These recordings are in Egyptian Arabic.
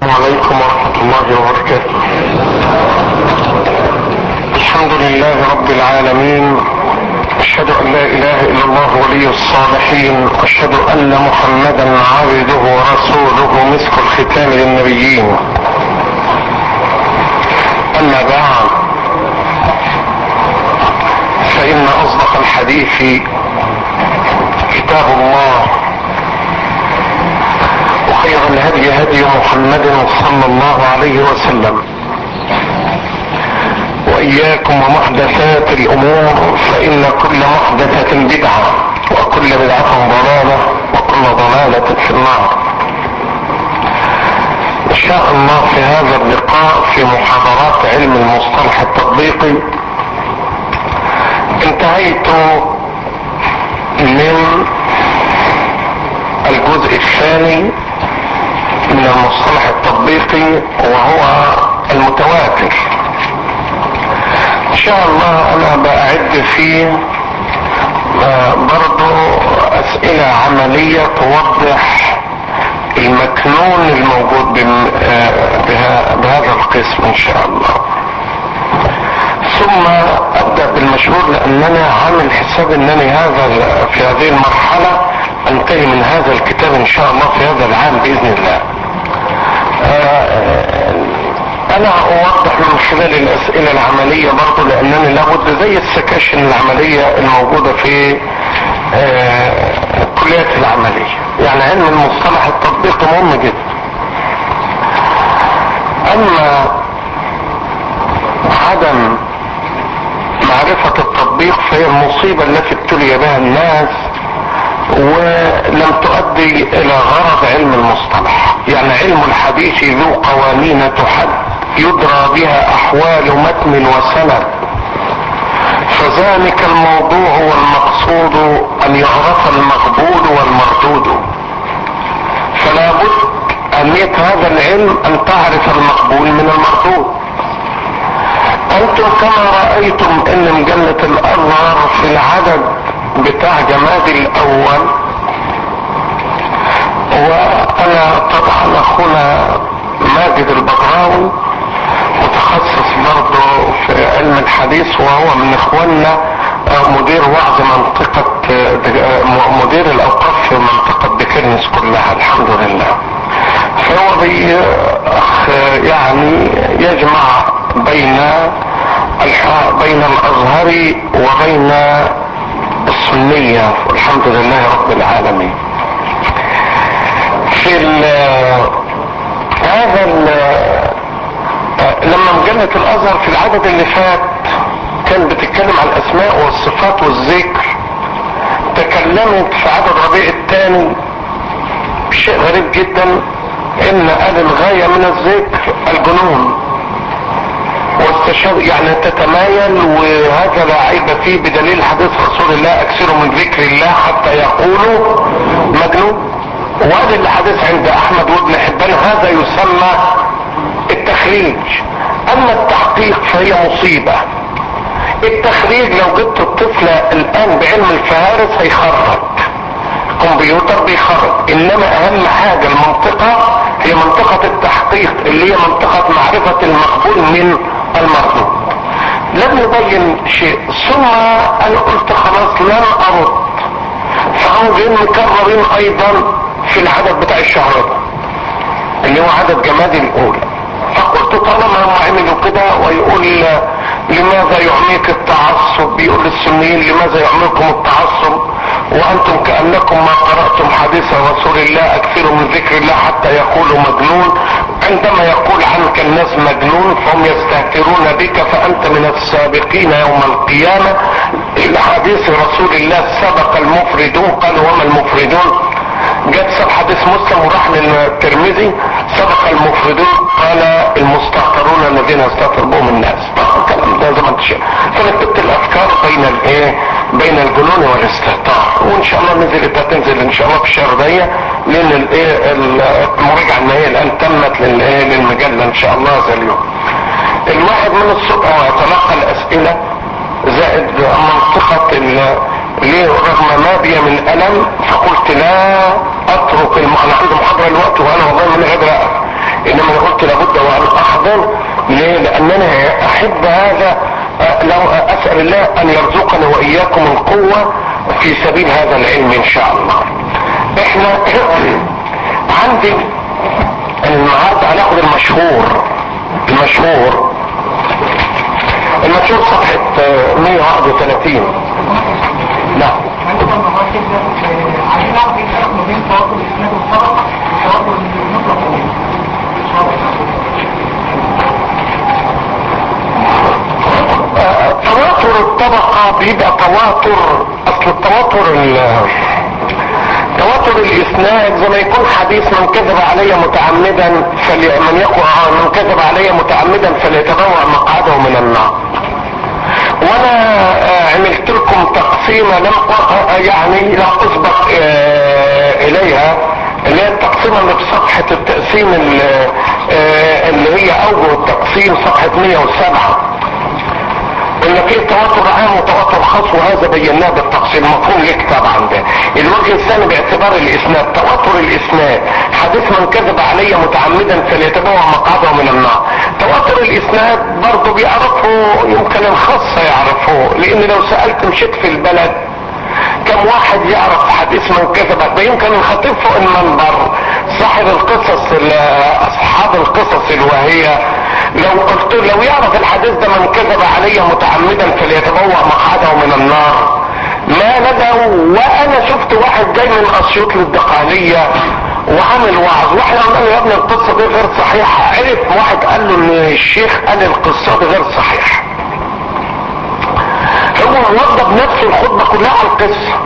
عليكم ورحمة الله وبركاته الحمد لله رب العالمين اشهد ان لا اله الا الله ولي الصالحين واشهد ان محمدا عبده ورسوله مسك الختام للنبيين اما بعد فان اصدق الحديث كتاب الله وخير الهدي هدي محمد صلى الله عليه وسلم واياكم ومحدثات الامور فان كل محدثة بدعة وكل بدعة ضلالة وكل ضلالة في النار ان شاء الله في هذا اللقاء في محاضرات علم المصطلح التطبيقي انتهيت من الجزء الثاني من المصطلح التطبيقي وهو المتواتر ان شاء الله انا بأعد فيه برضو اسئلة عملية توضح المكنون الموجود بهذا القسم ان شاء الله ثم ابدأ بالمشهور لانني عامل حساب انني هذا في هذه المرحلة انتهي من هذا الكتاب ان شاء الله في هذا العام باذن الله انا اوضح من خلال الاسئلة العملية برضو لانني لابد زي السكاشن العملية الموجودة في الكليات العملية يعني علم المصطلح التطبيقي مهم جدا اما عدم معرفة التطبيق فهي المصيبة التي ابتلي بها الناس ولم تؤدي الى غرض علم المصطلح يعني علم الحديث ذو قوانين تحد يدرى بها احوال متن وسند فذلك الموضوع والمقصود ان يعرف المقبول والمردود فلا بد اهمية هذا العلم ان تعرف المقبول من المردود انتم كما رأيتم ان مجلة الازهر في العدد بتاع جماد الاول وانا طبعا اخونا ماجد البغراوي متخصص برضه في علم الحديث وهو من اخواننا مدير وعظ منطقة مدير الاوقاف في منطقة بكرنس كلها الحمد لله فهو بي يعني يجمع بين بين الازهر وبين السنية والحمد لله رب العالمين في ال هذا ال لما مجلة الازهر في العدد اللي فات كان بتتكلم عن الاسماء والصفات والذكر تكلمت في عدد ربيع الثاني شيء غريب جدا ان قال الغاية من الذكر الجنون والتشابه يعني تتمايل وهذا لا عيب فيه بدليل حديث رسول الله اكثروا من ذكر الله حتى يقولوا مجنون وهذا الحديث عند احمد وابن حبان هذا يسمى التخريج اما التحقيق فهي مصيبة التخريج لو جبت الطفل الان بعلم الفهارس هيخرج كمبيوتر بيخرج انما اهم حاجة المنطقة هي منطقة التحقيق اللي هي منطقة معرفة المقبول من المردود لم يبين شيء ثم انا قلت خلاص لن ارد فهم جايين مكررين ايضا في العدد بتاع الشهر ده اللي هو عدد جمادي الاولى فقلت طالما هم عملوا كده ويقول لماذا يعميك التعصب بيقول للسنيين لماذا يعميكم التعصب وانتم كأنكم ما قرأتم حديث رسول الله اكثروا من ذكر الله حتى يقولوا مجنون عندما يقول عنك الناس مجنون فهم يستهترون بك فانت من السابقين يوم القيامة الى حديث رسول الله سبق المفردون قالوا وما المفردون جت سب حديث مسلم وراح للترمذي سبق المفردون قال المستهترون الذين يستهتر بهم الناس الكلام ده زي ما انت شايف فرتبت الافكار بين الايه بين الجنون والاستهتار وان شاء الله نزلت هتنزل ان شاء الله في الشهر ده لان الايه المراجعه النهائيه الان تمت للايه للمجله ان شاء الله هذا اليوم الواحد من الصبح ويتلقى الاسئله زائد منطقه ليه رغم ما بي من الم فقلت لا اترك الم... انا عندي محاضره الوقت وانا والله من قادر اقف انما جدا ليه لاننا احب هذا لو اسأل الله ان يرزقنا واياكم القوة في سبيل هذا العلم ان شاء الله احنا عندي النهاردة هناخد المشهور المشهور المشهور صفحة 131 لا عايزين نعرف ايه الفرق ما بين تواتر الاسناد والطبقه وتواتر المطلق تواتر الطبقة بيبقى تواتر اصل التواتر ال- تواتر الاسناد زي ما يكون حديث من كذب علي متعمدا فلي من يقع من كذب علي متعمدا فليتبوأ مقعده من النار وانا آه، عملت لكم تقسيمة لم أ- يعني لم اسبق آه، اليها اللي هي التقسيمة اللي في صفحة التقسيم ال- آه، اللي هي اوجه التقسيم صفحة 107 ان في تواتر عام وتواتر خاص وهذا بيناه بالتفصيل مفهوم لك طبعا ده الوجه الثاني باعتبار الاسناد تواتر الاسناد حديث من كذب علي متعمدا فليتبوأ مقعده من النار تواتر الاسناد برضه بيعرفه يمكن الخاصة يعرفوه لان لو سألت مشيت في البلد كم واحد يعرف حديث من كذب ده يمكن الخطيب فوق المنبر صاحب القصص ال- اصحاب القصص الواهية لو قلت له لو يعرف الحديث ده من كذب علي متعمدا فليتبوأ مقعده من النار ما ندعوا وانا شفت واحد جاي من اسيوط للدقهلية وعامل وعظ واحنا قلنا له يا ابني القصة دي غير صحيحة عرف واحد قال له ان الشيخ قال القصة دي غير صحيحة هو وضب نفسه الخطبة كلها على القصة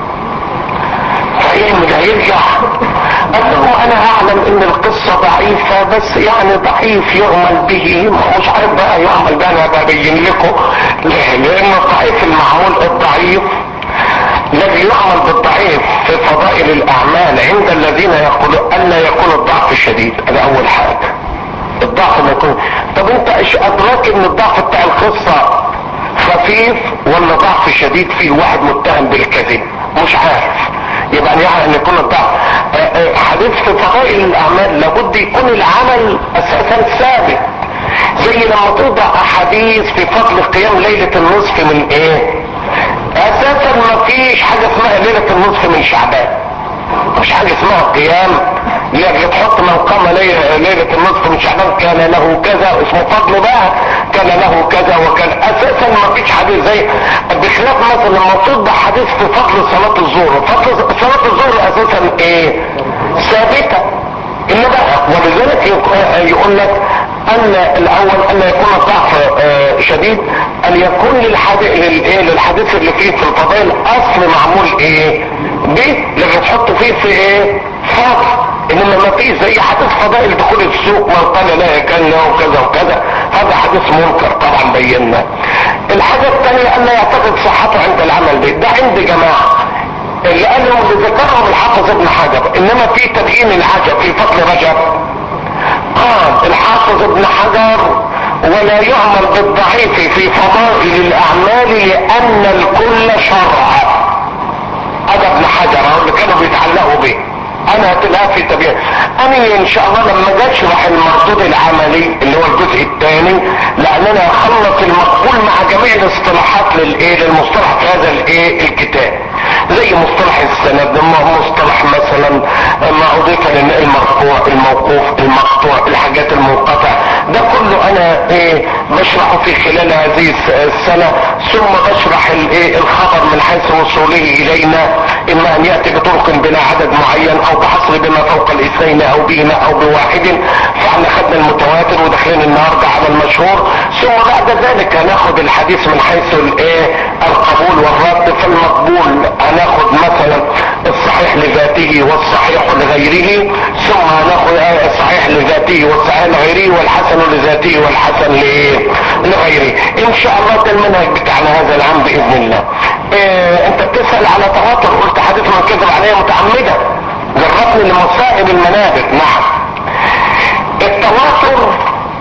فيعمل هيرجع قال لهم انا اعلم ان القصة ضعيفة بس يعني ضعيف يعمل به مش عارف بقى يعمل بقى انا ببين لكم ليه؟ لان الضعيف المعمول الضعيف الذي يعمل بالضعيف في فضائل الاعمال عند الذين يقولون الا يكون الضعف شديد هذا اول حاجة الضعف ما يكون طب انت ايش ادراك ان الضعف بتاع القصة خفيف ولا ضعف شديد فيه واحد متهم بالكذب مش عارف يبقى يعني ان يكون الضعف آه، آه، حديث في فضائل الاعمال لابد يكون العمل اساسا ثابت زي لما توضع احاديث في فضل قيام ليلة النصف من ايه اساسا ما فيش حاجة اسمها ليلة النصف من شعبان مش حاجة اسمها قيام لاجل تحط من قام لي- ليلة النصف من شعبان كان له كذا اسمه فضل بقى كان له كذا وكان اساسا ما فيش حديث زي بخلاف مثلا لما توضع حديث في فضل صلاة الظهر فضل صلاة الظهر اساسا ايه ثابتة انما ولذلك يق- يقول لك ان الاول ان يكون الضعف آه، شديد ان يكون للحديث للايه للحديث اللي فيه في الفضائل اصل معمول ايه به لما تحط فيه في ايه فاضل انما ما فيش زي حديث فضائل دخول السوق من قال لا كان له كذا وكذا هذا حديث منكر طبعا بينا الحاجة الثانية ان يعتقد صحته عند العمل به ده عند جماعة اللي قالهم اللي ذكرهم الحافظ ابن حجر انما في تبيين العجب في فضل رجب قال الحافظ ابن حجر ولا يعمل بالضعيف في فضائل الاعمال لان الكل شرع هذا ابن حجر هو اللي كانوا بيتعلقوا به انا هتلاقيها في تبيين انا ان شاء الله لما اجي اشرح المردود العملي اللي هو الجزء الثاني لان انا هخلص المقبول مع جميع الاصطلاحات للايه للمصطلح في هذا الايه الكتاب زي مصطلح السند مصطلح مثلا ما اضيف للمرفوع الموقوف المقطوع الحاجات المنقطع ده كله انا ايه بشرحه في خلال هذه الس- السنة ثم بشرح الايه الخبر من حيث وصوله الينا اما ان يأتي بطرق بلا عدد معين او بحصر بما فوق الاثنين او بهما او بواحد فاحنا خدنا المتواتر وداخلين النهارده على المشهور ثم بعد ذلك هناخد الحديث من حيث الايه القبول والرد فالمقبول هناخد مثلا الصحيح لذاته والصحيح لغيره ثم هناخد آه الصحيح لذاته والصحيح لغيره والحسن لذاته والحسن لايه لغيره ان شاء الله ده المنهج بتاعنا هذا العام باذن الله إيه انت بتسأل على تواتر قلت حديث من كذب عليه متعمدا جربني لمصائب المنابر نعم التواتر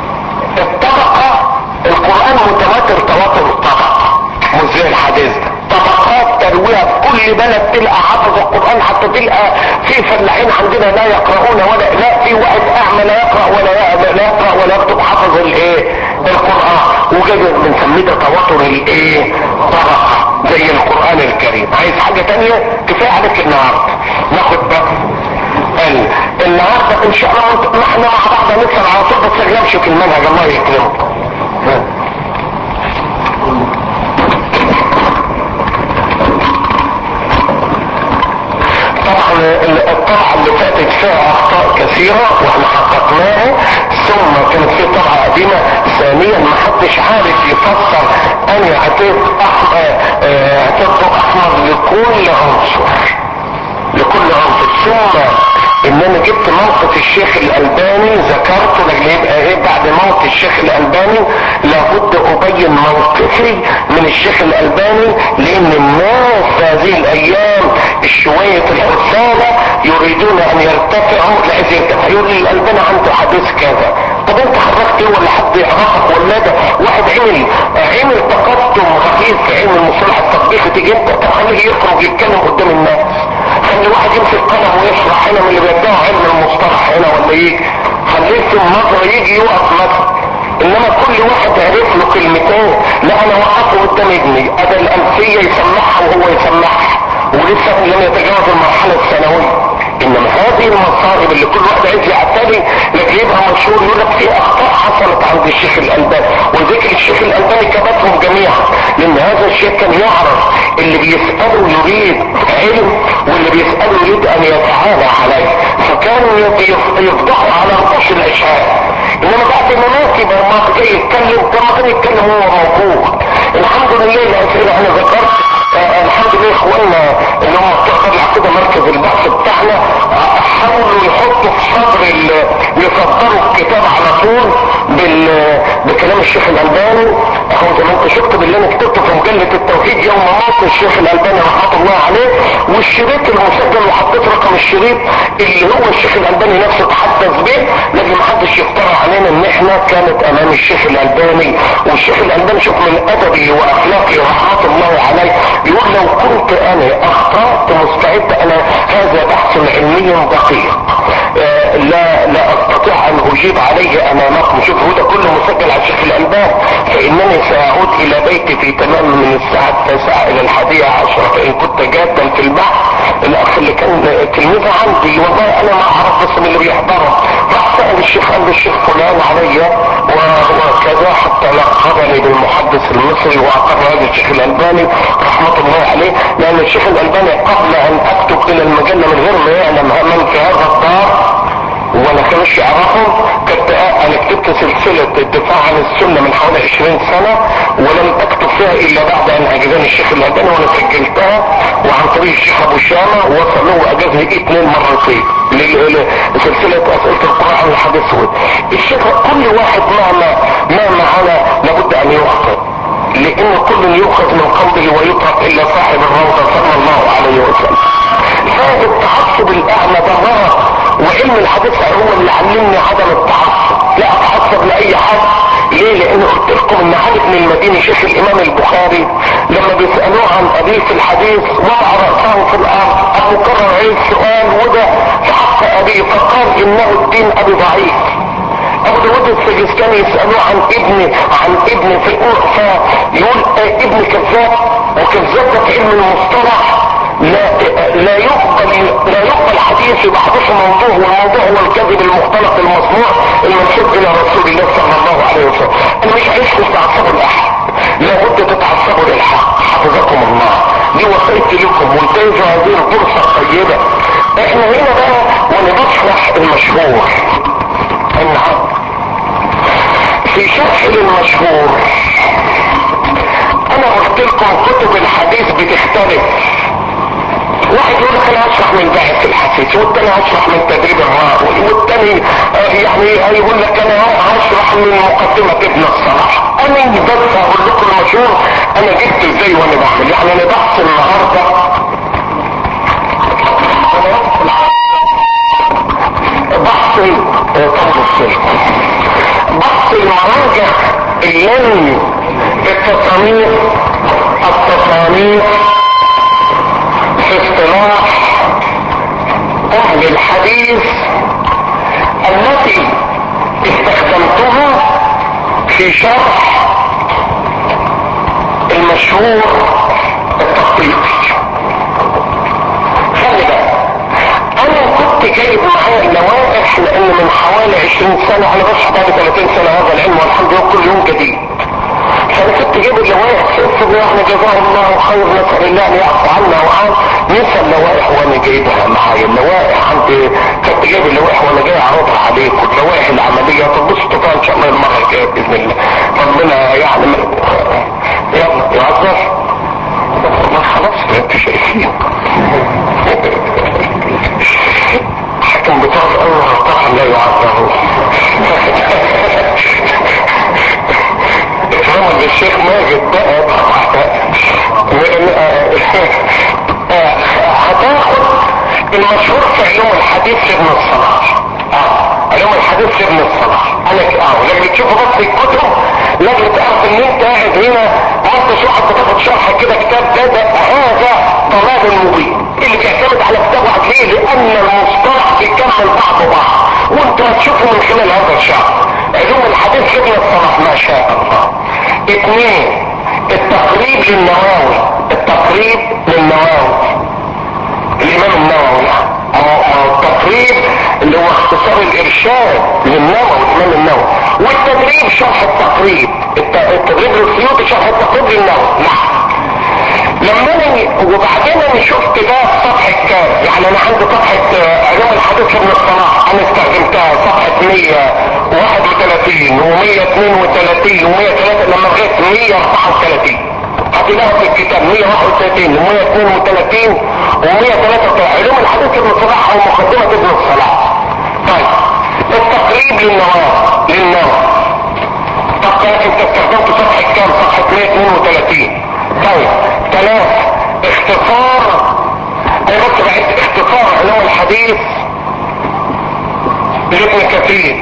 الطبقة القرآن متواتر تواتر الطبقة مش زي الحديث ده طبقات ترويها في كل بلد تلقى حافظ القرآن حتى تلقى في فلاحين عندنا لا يقرؤون ولا لا في واحد اعمى لا يقرأ ولا ي- لا يقرأ ولا يكتب حافظ الايه كده بنسميه ده تواتر الايه طبقة زي القرآن الكريم عايز حاجة تانية كفاية عليك النهاردة ناخد بقى ال- النهاردة ان شاء الله ما احنا مع بعض هنكسر على طول بس نمشي في المنهج الله يكرمكم طبعا الطبعة اللي فاتت فيها اخطاء كثيرة واحنا حققناها ثم كانت في طبعة قديمة ثانيا ما حدش عارف يفسر اني اعطيت احمر اعطيت احمر لكل عنصر لكل عنصر ثم ان انا جبت موقف الشيخ الالباني ذكرته لان يبقى ايه بعد موت الشيخ الالباني لابد ابين موقفي من الشيخ الالباني لان الناس في هذه الايام الشوية الحسالة يريدون ان يرتفعوا لا عايز يرتفع يقول لي الالباني عنده حديث كذا طب انت حركت ايه ولا حد يعرفك ولا ده واحد عمل عمل تقدم رهيب في علم المصطلح التطبيقي تيجي انت تخليه يخرج يتكلم قدام الناس خلي واحد يمسك قلم ويشرح هنا من اللي بيدعوا علم المصطلح هنا ولا يجي خليه في النظرة يجي يقف مثلا انما كل واحد عرف له كلمتين لا انا وقفه قدام ابني ادى الالفية يسمعها وهو يسمعها ولسه لم يتجاوز المرحلة الثانوية انما هذه المصائب اللي كل واحد عايز يعتري لكن يبقى مشهور يقول لك في اخطاء حصلت عند الشيخ الالباني وذكر الشيخ الالباني كبتهم جميعا لان هذا الشيخ كان يعرف اللي بيسأله يريد علم واللي بيسأله يريد ان يتعالى عليه فكانوا يفضحوا على رؤوس الاشهاد انما بعد ما مات يبقى ما جاي يتكلم كما كان يتكلم هو موجود الحمد لله الاسئله انا ذكرت آه الحمد لله اخواننا اللي هم بتوع كده مركز البحث بتاعنا حاولوا يحطوا في صدر يصدروا الكتاب على طول بال بكلام الشيخ الالباني هو زي ما انت شفت باللي انا كتبته في مجله التوحيد يوم موت الشيخ الالباني رحمه الله عليه والشريط المسجل وحطيت رقم الشريط اللي هو الشيخ الالباني نفسه تحدث به لكن ما حدش يفترى علينا ان احنا كانت امام الشيخ الالباني والشيخ الالباني شوف من ادبي واخلاقي رحمه الله عليه يقول لو كنت انا اخطأت مستعد انا هذا بحث علمي دقيق آه لا لا استطيع ان اجيب عليه امامكم شوف هو ده كله مسجل على الشيخ الالباني فانني ساعود الى بيتي في تمام من الساعة التاسعة الى الحادية عشرة فان كنت جادا في البحث الاخ اللي كان تلميذ عندي والله انا ما اعرف بس من اللي بيحضره راح سأل الشيخ قال الشيخ فلان عليا وكذا حتى لقبني بالمحدث المصري واقر هذا الشيخ الالباني رحمة الله عليه لان الشيخ الالباني قبل ان اكتب الى المجلة من غير ما يعلم من في هذا الدار ولا كانوش يعرفهم كنت انا كتبت سلسلة الدفاع عن السنة من حوالي 20 سنة ولم اكتب فيها الا بعد ان اجازني الشيخ الالباني وانا سجلتها وعن طريق الشيخ ابو شامة وصل له واجازني اثنين مرتين لسلسلة اسئلة القرآن الحديث الشيخ كل واحد مهما مهما على لابد ان يخطئ لان كل يؤخذ من قوله ويترك الا صاحب الروضة صلى الله عليه وسلم هذا التعصب الاعمى ده مرض وعلم الحديث هو اللي علمني عدم التعصب لا اتعصب لاي حد ليه لان قلت لكم ان علي بن المديني شيخ الامام البخاري لما بيسألوه عن ابيه في الحديث وضع رأسه في الارض ابو كرر عليه السؤال وده في حق ابيه فقال انه الدين ابي ضعيف ابو داود السجستاني يسألوه عن ابن عن ابن في فيقول اه ابن كذاب وكذاب ده في علم المصطلح لا لا يقبل لا يقبل حديث يبقى حديث موضوع والموضوع هو الكذب المختلط المصنوع المنسوب الى رسول الله صلى الله عليه وسلم انا مش عايزكم تتعصبوا لاحد لابد تتعصبوا للحق حفظكم الله دي وصيتي لكم وانتهزوا هذه الفرصه الطيبه احنا هنا بقى وانا بشرح المشهور نعم في شرح المشهور انا قلت لكم كتب الحديث بتختلف واحد يقول لك انا هشرح من بعث الحديث والتاني هشرح من تدريب الراوي والتاني يعني هيقول لك انا هشرح من مقدمة ابن الصلاح انا بس هقول لكم المشهور انا جبت ازاي وانا بعمل يعني انا بحث النهارده بحث بحث المراجع اللي التصانيف التصانيف في اصطلاح اهل الحديث التي استخدمتها في شرح المشهور التخطيطي خلي بالك انا كنت جايب معايا اللوائح لان من حوالي 20 سنة انا بشرح بعد 30 سنة هذا العلم والحمد لله كل يوم جديد فانا كنت جايب اللوائح حسب يعني جزاه الله خير نسال الله ان يعفو عنا وعن نسى اللوائح وانا جايبها معايا اللوائح عندي كنت جايب اللوائح وانا جاي اعرضها عليكم اللوائح العمليه تبصوا فيها ان شاء الله المره الجايه باذن الله ربنا يعني يلا يعذر ما خلاص انتوا شايفين حكم بتاع الله طبعا لا يعذر اتفرج الشيخ ماجد بقى هتاخد المشهور في علوم الحديث لابن الصلاح اه علوم الحديث لابن الصلاح انا ك- اه لما تشوفوا بس الكتب لازم تعرف ان انت قاعد هنا وانت شو حتى تاخد شرح كده كتاب ده ده هذا ضلال مبين اللي بيعتمد على كتاب واحد ليه لان المصطلح بيكمل بعضه بعض وانت هتشوفه من خلال هذا الشرح علوم الحديث لابن الصلاح ما شاء الله اثنين التقريب للنواوي التقريب للنواوي الامام النووي يعني ما هو التقريب اللي هو اختصار الارشاد للنووي الامام النووي والتدريب شرح التقريب الت- التدريب للسيوطي شرح التقريب للنووي نعم لما انا وبعدين انا شفت ده في صفحة كام يعني انا عندي صفحة آه، علوم الحديث ابن الصلاح انا استخدمتها صفحة 131 و132 و103 لما لغاية 134 هتلاقوا في الكتاب 131 و132 و133 علوم الحديث ابن الصلاح او مقدمة ابن الصلاح طيب التقريب للنواه للنواه طب انت استخدمت صفحة كام صفحة 132 طيب ثلاث اختصار انا بس بعد اختصار علوم الحديث لابن كثير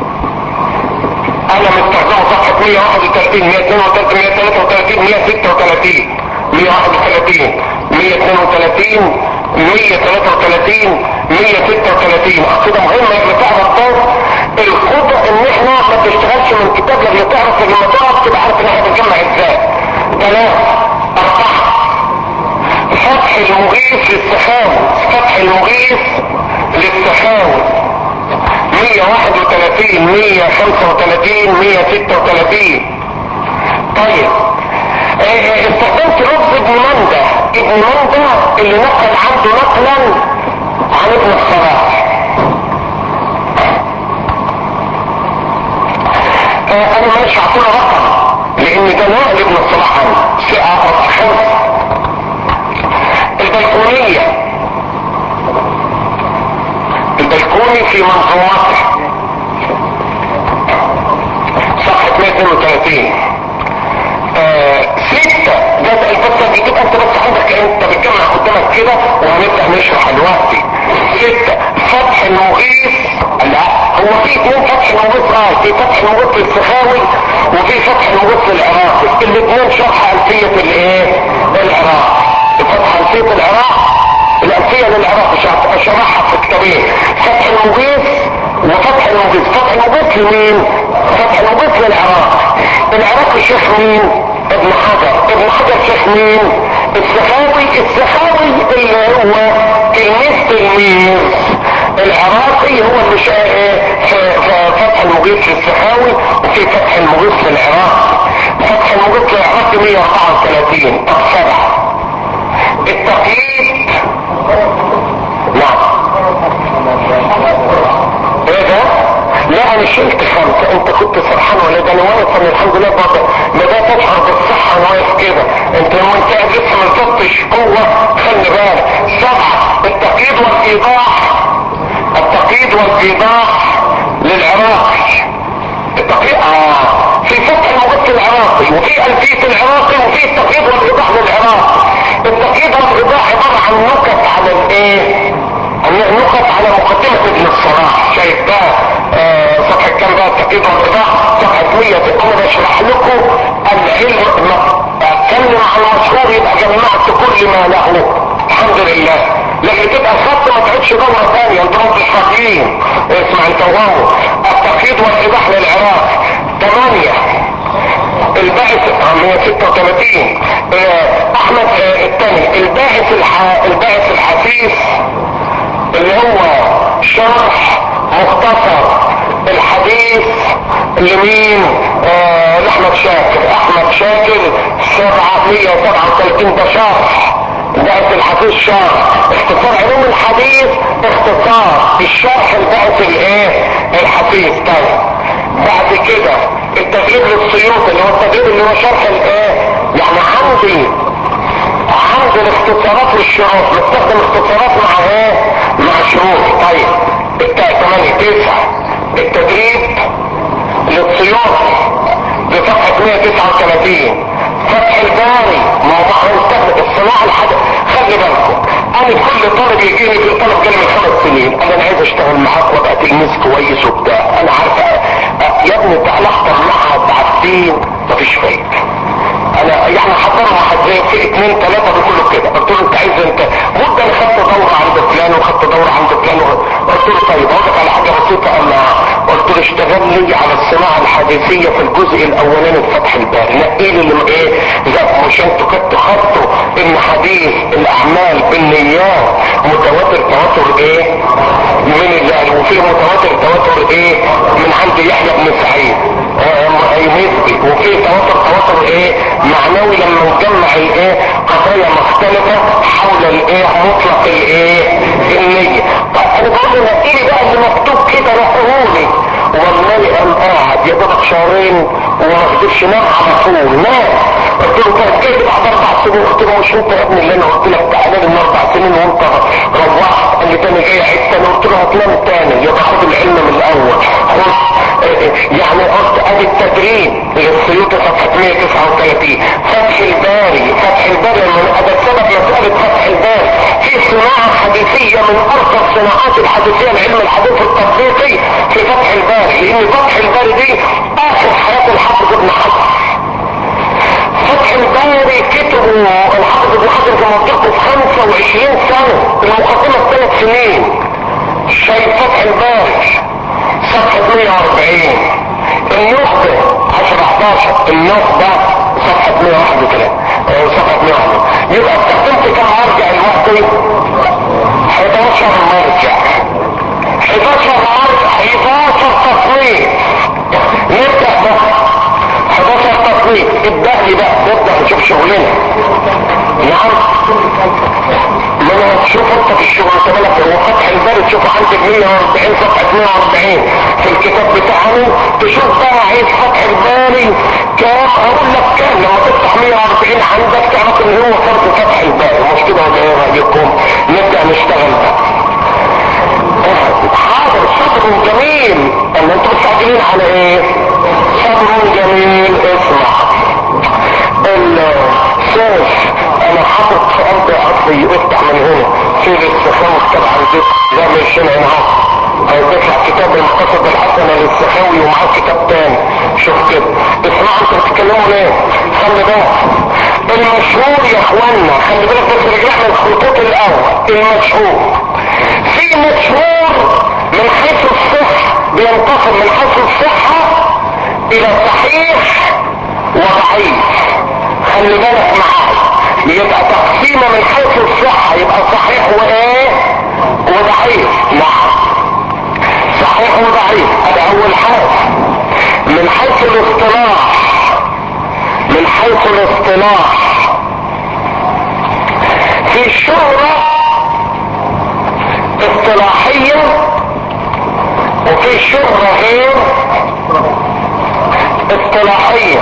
انا مستخدمه صفحة 131 132 133 136 131 132 133 136 اقصد مهمة انك تعرف بس الخطأ ان احنا ما بنشتغلش من كتاب لما تعرف لما تعرف تبقى عارف ان احنا بنجمع ازاي ثلاثة اربعة فتح المغيث للسخاوي فتح المغيث للسخاوي 131 135 136 طيب آه، استخدمت لفظ ابن منده ابن منده اللي نقل عنده نقلا عن ابن الصلاح آه، انا ماشي اعطينا رقم لان ده نقل ابن الصلاح عنه ساعة خمسة البلكونية البلكوني في منظومته صفحة 132 آه ستة ده بس بتبقى انت بس عندك انت بتجمع قدامك كده وهنبدأ نشرح دلوقتي ستة فتح المغيث لا هو في اثنين فتح المغيث اه في فتح المغيث للسخاوي وفي فتح المغيث للعراقي الاثنين شرح ألفية الايه العراق فتح ألفية العراق الألفية للعراق شرح- شرحها في كتابين فتح المغيث وفتح المغيث فتح المغيث لمين فتح المغيث للعراق العراقي شيخ مين ابن حجر ابن حجر شيخ مين السخاوي السخاوي اللي هو تلميذ تلميذ العراقي هو اللي شا... في في فتح المغيث للسخاوي وفي فتح المغيث للعراق فتح المغيث للعراقي 134 طب سبعة التقييد نعم ايه ده لا انا شلت خمسة انت كنت سرحان ولا ده انا واقف انا الحمد لله بابا بدأت اشعر بالصحة وانا واقف كده انت لما انت قاعد لسه ما نزلتش قوة خلي بالك سبعة التقييد والايضاح التقييد والايضاح للعراقي التقييد اه في فتح المغط العراقي وفي الفية العراقي وفي التقييد والايضاح للعراقي التقييد والايضاح عبارة عن نكت على الايه نقط على مقدمة ابن الصلاح شايف بقى آه، صفحة كام بقى التقييد والايضاح صفحة 100 انا بشرح لكم العلم ما- اتكلم عن مشروع يبقى جمعت كل ما له الحمد لله لكن تبقى خط ما تعيدش دورة ثانية انتوا مش فاضيين اسمع انت وهو التقييد والايضاح للعراق ثمانية الباعث آه، 136 آه، احمد آه، الثاني الباعث الح... الباعث الحثيث اللي هو شرح مختصر الحديث لمين آه لاحمد شاكر احمد شاكر 737 ده شرح الباعث الحديث شرح اختصار علوم الحديث اختصار الشرح الباعث الايه الحديث طيب بعد كده التدريب للسيوط اللي هو التدريب اللي هو شرح الايه يعني عندي عندي الاختصارات والشروط بستخدم اختصارات مع ايه مع شروط طيب التاء 8 9 التدريب للسيوطي بصفحة 139 فتح الباري موضوع مستخدم الصناعة الحدث خلي بالكم انا كل طالب يجيني في طلب جالي من خمس سنين انا عايز اشتغل معاك وابقى تلميذ كويس وبتاع انا عارف أ- يا ابني تعالى احضر معهد عارفين مفيش فايده انا يعني حضروا واحد زي في اثنين ثلاثة بيقولوا كده قلت له انت عايز انت مدة انا خدت دورة عند فلان وخدت دورة عند فلان قلت له طيب اقول لك على حاجة بسيطة قال لي آه. قلت له اشتغل لي على الصناعة الحديثية في الجزء الاولاني في فتح الباري نقي لي اللي ايه زي مش انتوا كنتوا خدتوا ان حديث الاعمال بالنيات متواتر تواتر ايه من الله وفي متواتر تواتر ايه من عند يحيى بن سعيد آه، يمثل وفي تواتر تواتر ايه معنوي لما نجمع الايه قضايا مختلفة حول الايه مطلق الايه النية طب انا بقول له نقيلي بقى اللي مكتوب كده نقولي والله قام قاعد يا دوبك شهرين وما قدرش نام على طول نام قلت له طيب جيت بعد اربع سنين قلت له مش انت يا ابني اللي انا قلت لك تعالى لي من اربع سنين وانت روحت قال لي تاني جاي عيد تاني قلت له هتنام تاني يبقى خد العلم من الاول خد يعني قلت ادي التدريب للسيوط صفحة 139 فتح الباري فتح الباري من هذا السبب مسألة فتح الباري في صناعة حديثية من ارقى الصناعات الحديثية لعلم الحديث التطبيقي في فتح الباري لان فتح الباري دي اخر حياة الحافظ ابن حجر فتح الباري كتبه الحافظ ابن حجر كما قلت لكم في 25 سنة المقدمة في ثلاث سنين شايف فتح الباري صفحة 140 النخبة 10 11 النخبة صفحة 131 آه، صفحة 101 يبقى استخدمت كم مرجع الوقتي 11 مرجع 11 مرجع 11 تصنيف نبدأ بقى 11 تصنيف ابدأ لي بقى نبدأ نشوف شغلنا نعم ما انا تشوف انت في الشغل انت بالك هو فتح الباب تشوف عندك 140 صفحة 140 في الكتاب بتاعنا تشوف بقى عايز فتح الباري كام اقول لك كام لما تفتح 140 عندك تعرف ان هو فرق فتح الباري مش كده ولا ايه رايكم نبدا نشتغل بقى حاضر صبر جميل اما انتوا مستعجلين على ايه صبر جميل اسمع السيف انا حاطط في قلب عطفي يفتح من هنا في الاستخاوي طبعا دي زي ما الشنع هنا اهو هيطلع كتاب المقصد الحسنة للسخاوي ومعاه كتاب تاني شوف كده اسمعوا انتوا بتتكلموا ليه خلي بالك المشهور يا اخوانا خلي بالك بس رجعنا الخطوط الاول المشهور في مشهور من حيث الصحة بينتقل من حيث الصحة الى صحيح وضعيف خلي بالك معايا يبقى تقسيمه من حيث الصحة يبقى صحيح وايه وضعيف نعم صحيح وضعيف هذا اول حاجة من حيث الاصطلاح من حيث الاصطلاح في الشهرة اصطلاحية وفي شهرة غير اصطلاحية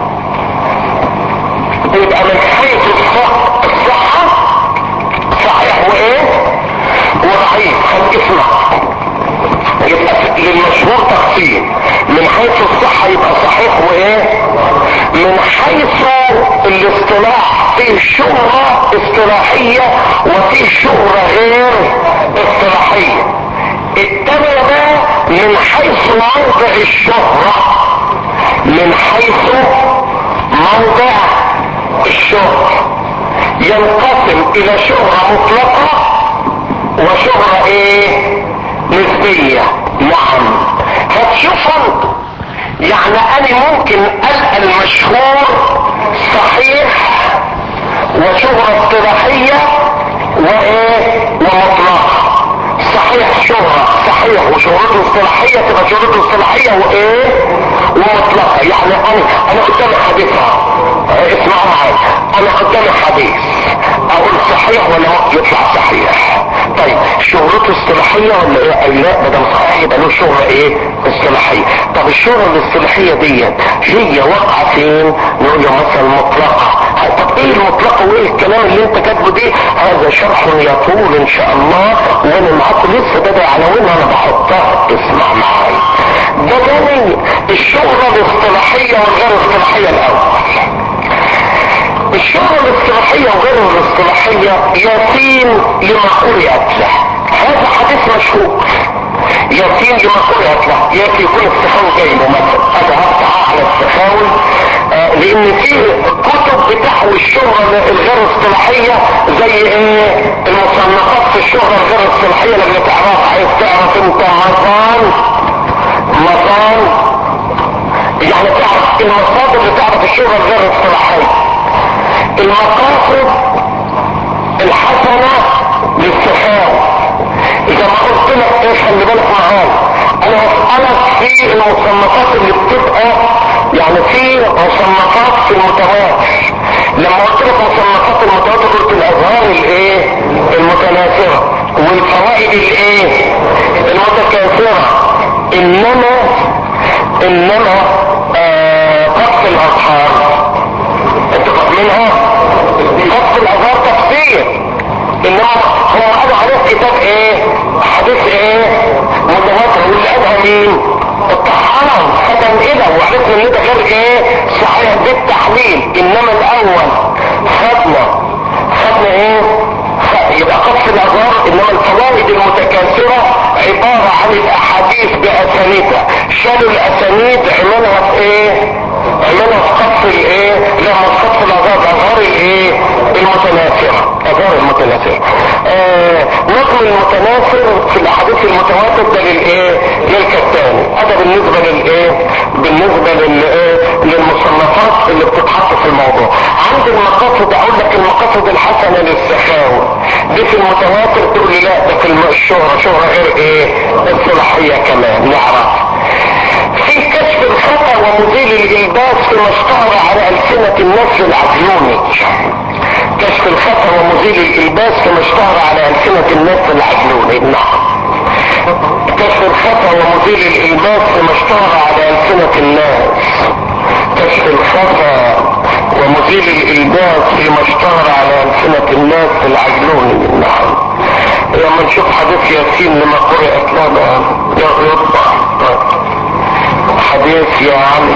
يبقى من حيث الصح- الصحة صحيح وايه وضعيف خد اسمع يبقى للمشهور تقسيم من حيث الصحة يبقى صحيح وايه من حيث الاصطلاح فيه شهرة اصطلاحية وفيه شهرة غير اصطلاحية التانية بقى من حيث موضع الشهرة من حيث موضع الشهرة ينقسم الى شهرة مطلقة وشهرة ايه نسبية نعم هتشوفوا يعني انا ممكن القى المشهور صحيح وشهرة اصطلاحية وايه ومطلقة صحيح شهرة صحيح وشهرته اصطلاحية تبقى شهرته اصطلاحية وايه ومطلقة يعني انا انا قدامي حديث اهو اسمعوا معايا انا قدامي حديث اقول صحيح ولا يطلع صحيح طيب شهرته اصطلاحية ولا ايه قال لا بدل صحيح يبقى له شهرة ايه اصطلاحية طب الشهرة الاصطلاحية دي هي واقعة فين نقول له مثلا مطلقة طب ايه المطلقة وايه الكلام اللي انت كاتبه دي هذا شرح يطول ان شاء الله وانا معاكم لسه بدأ عناوين انا بحطها اسمع معايا ده جاني الشهرة الاصطلاحية والغير اصطلاحية الاول الشهرة الاصطلاحية وغير الاصطلاحية ياسين لما قرئت له هذا حديث مشهور ياسين لما قرئت له ياتي يكون السخاوي جايبه مثلا انا هقطع على السخاوي آه لان في كتب بتحوي الشهرة الغير اصطلاحية زي ايه المصنفات في الشهرة الغير اصطلاحية لما تعرف عايز تعرف انت مطان مطان يعني تعرف المصادر اللي تعرف الشهرة الغير اصطلاحية المقاصد الحسنة للسخاوة اذا ما قلت لك ايه خلي بالك معايا انا هسألك في المصنفات اللي بتبقى يعني في مصنفات في المتواتر لما قلت لك مصنفات المتواتر قلت الاذهان الايه المتناثرة والفوائد الايه المتكاثرة انما انما آه قص الاظهار انتوا فاهمينها قص الاظهار تفسير انما هم قالوا عليه كتاب ايه حديث ايه متواتر واللي قالها مين الطحان ختم كده وعرفنا ان ده غير ايه صحيح بالتحليل انما الاول خدنا خدنا ايه يبقى قص الاظهار انما الفوائد المتكاثرة عبارة عن الاحاديث باسانيدها شالوا الاسانيد عملها في ايه عملها في قص الايه لما قص الاظهار اظهار الايه المتناثرة اظهار المتناثرة آه نظم المتناثر في الاحاديث المتواتر ده للايه للكتاني هذا بالنسبة للايه بالنسبة للايه للمصنفات اللي بتتحط في الموضوع عند المقاصد اقول لك المقاصد الحسنة للسخاوة دي في المتواتر تقول لي لا ده في الشهرة شهرة غير ايه الصلاحية كمان نعرف في كشف الخطأ ومزيل الإلباس فيما اشتهر على ألسنة الناس العدلوني كشف الخطأ ومزيل الإلباس فيما اشتهر على ألسنة الناس العدلوني نعم كشف الخطأ ومزيل الإلباس فيما اشتهر على ألسنة الناس كشف الخطأ ومزيل الإلباس فيما اشتهر على ألسنة الناس العجلوني نعم لما نشوف حديث ياسين لما قرأت لنا يطبع حديث يا علي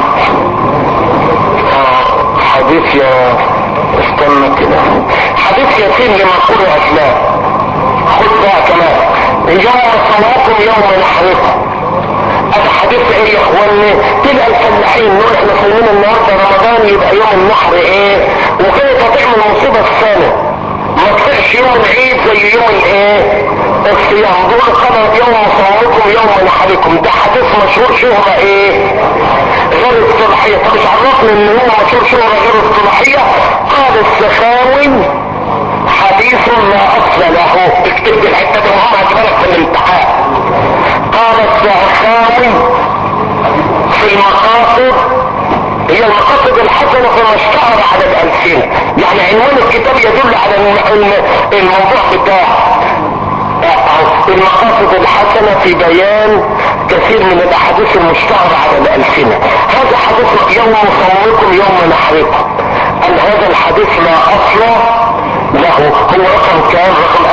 آه حديث يا استنى كده حديث ياسين لما قرأت له خد بقى كمان يوم صلاتكم يوم نحركم هذا حديث ايه يا اخواني تلقى الفلاحين نقول احنا صايمين النهارده رمضان يبقى يوم النحر ايه وكانت هتعمل مصيبه السنه ما تطلعش يوم العيد زي يوم الايه الصيام دول قال يوم صومكم يوم نحركم ده حديث مشهور شهرة ايه غير اصطلاحية طب مش عرفنا ان هو مشهور شهرة غير اصطلاحية قال السخاوي حديث لا اصل له اكتب دي الحته دي مهمه هتبقى في الامتحان قال السخاوي في المقاصد هي المقاصد الحسنة فيما اشتهر على الألسنة يعني عنوان الكتاب يدل على الموضوع بتاعه المقاصد الحسنة في بيان كثير من الأحاديث المشتهرة على الألسنة هذا حديث يوم صومكم يوم نحركم أن هذا الحديث لا أصل له هو رقم كام رقم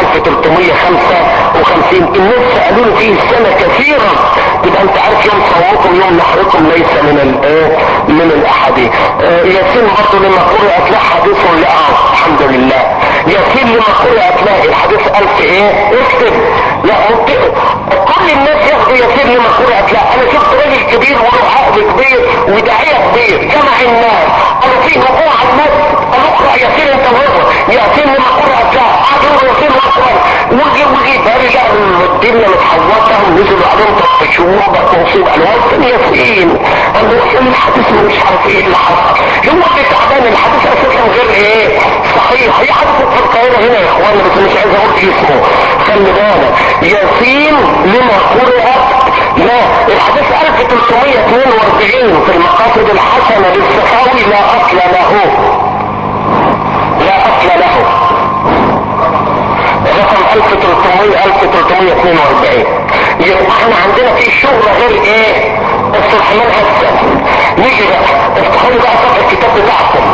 1355 الناس سألون فيه السنة كثيرا يبقى انت عارف يوم صومكم يوم نحركم ليس من الايه من الاحاديث آه ياسين برضه لما قرأت له حديث لآه الحمد لله ياسين لما قرأت له الحديث ألف ايه اكتب لا ممكن كل الناس ياخدوا ياسين لما قرأت له انا شفت راجل كبير وله عقد كبير وداعية كبير جمع الناس انا فيه وقوع على الناس انا اقرأ ياسين انت وهو ياسين لما قرأت له قعد يقول ياسين اقرأ وجي وجي فرجع الدنيا متحوطة ونزلوا عليهم تفتشون بقى مصيبة الوقت ياسين قال له ومش عارف ايه اللي حصل هو اللي تعبان الحديث اساسا غير ايه صحيح هي حدثت في القاهره هنا يا اخوانا بس مش عايز اقول اسمه خلي بالك ياسين لما قرأت لا الحديث 1342 في المقاصد الحسنه للسخاوي لا اصل له لا اصل له رقم 1300 1342 يبقى احنا عندنا في شغل غير ايه السلحمان هسه نيجي بقى افتحوا لي بقى صفحه الكتاب بتاعكم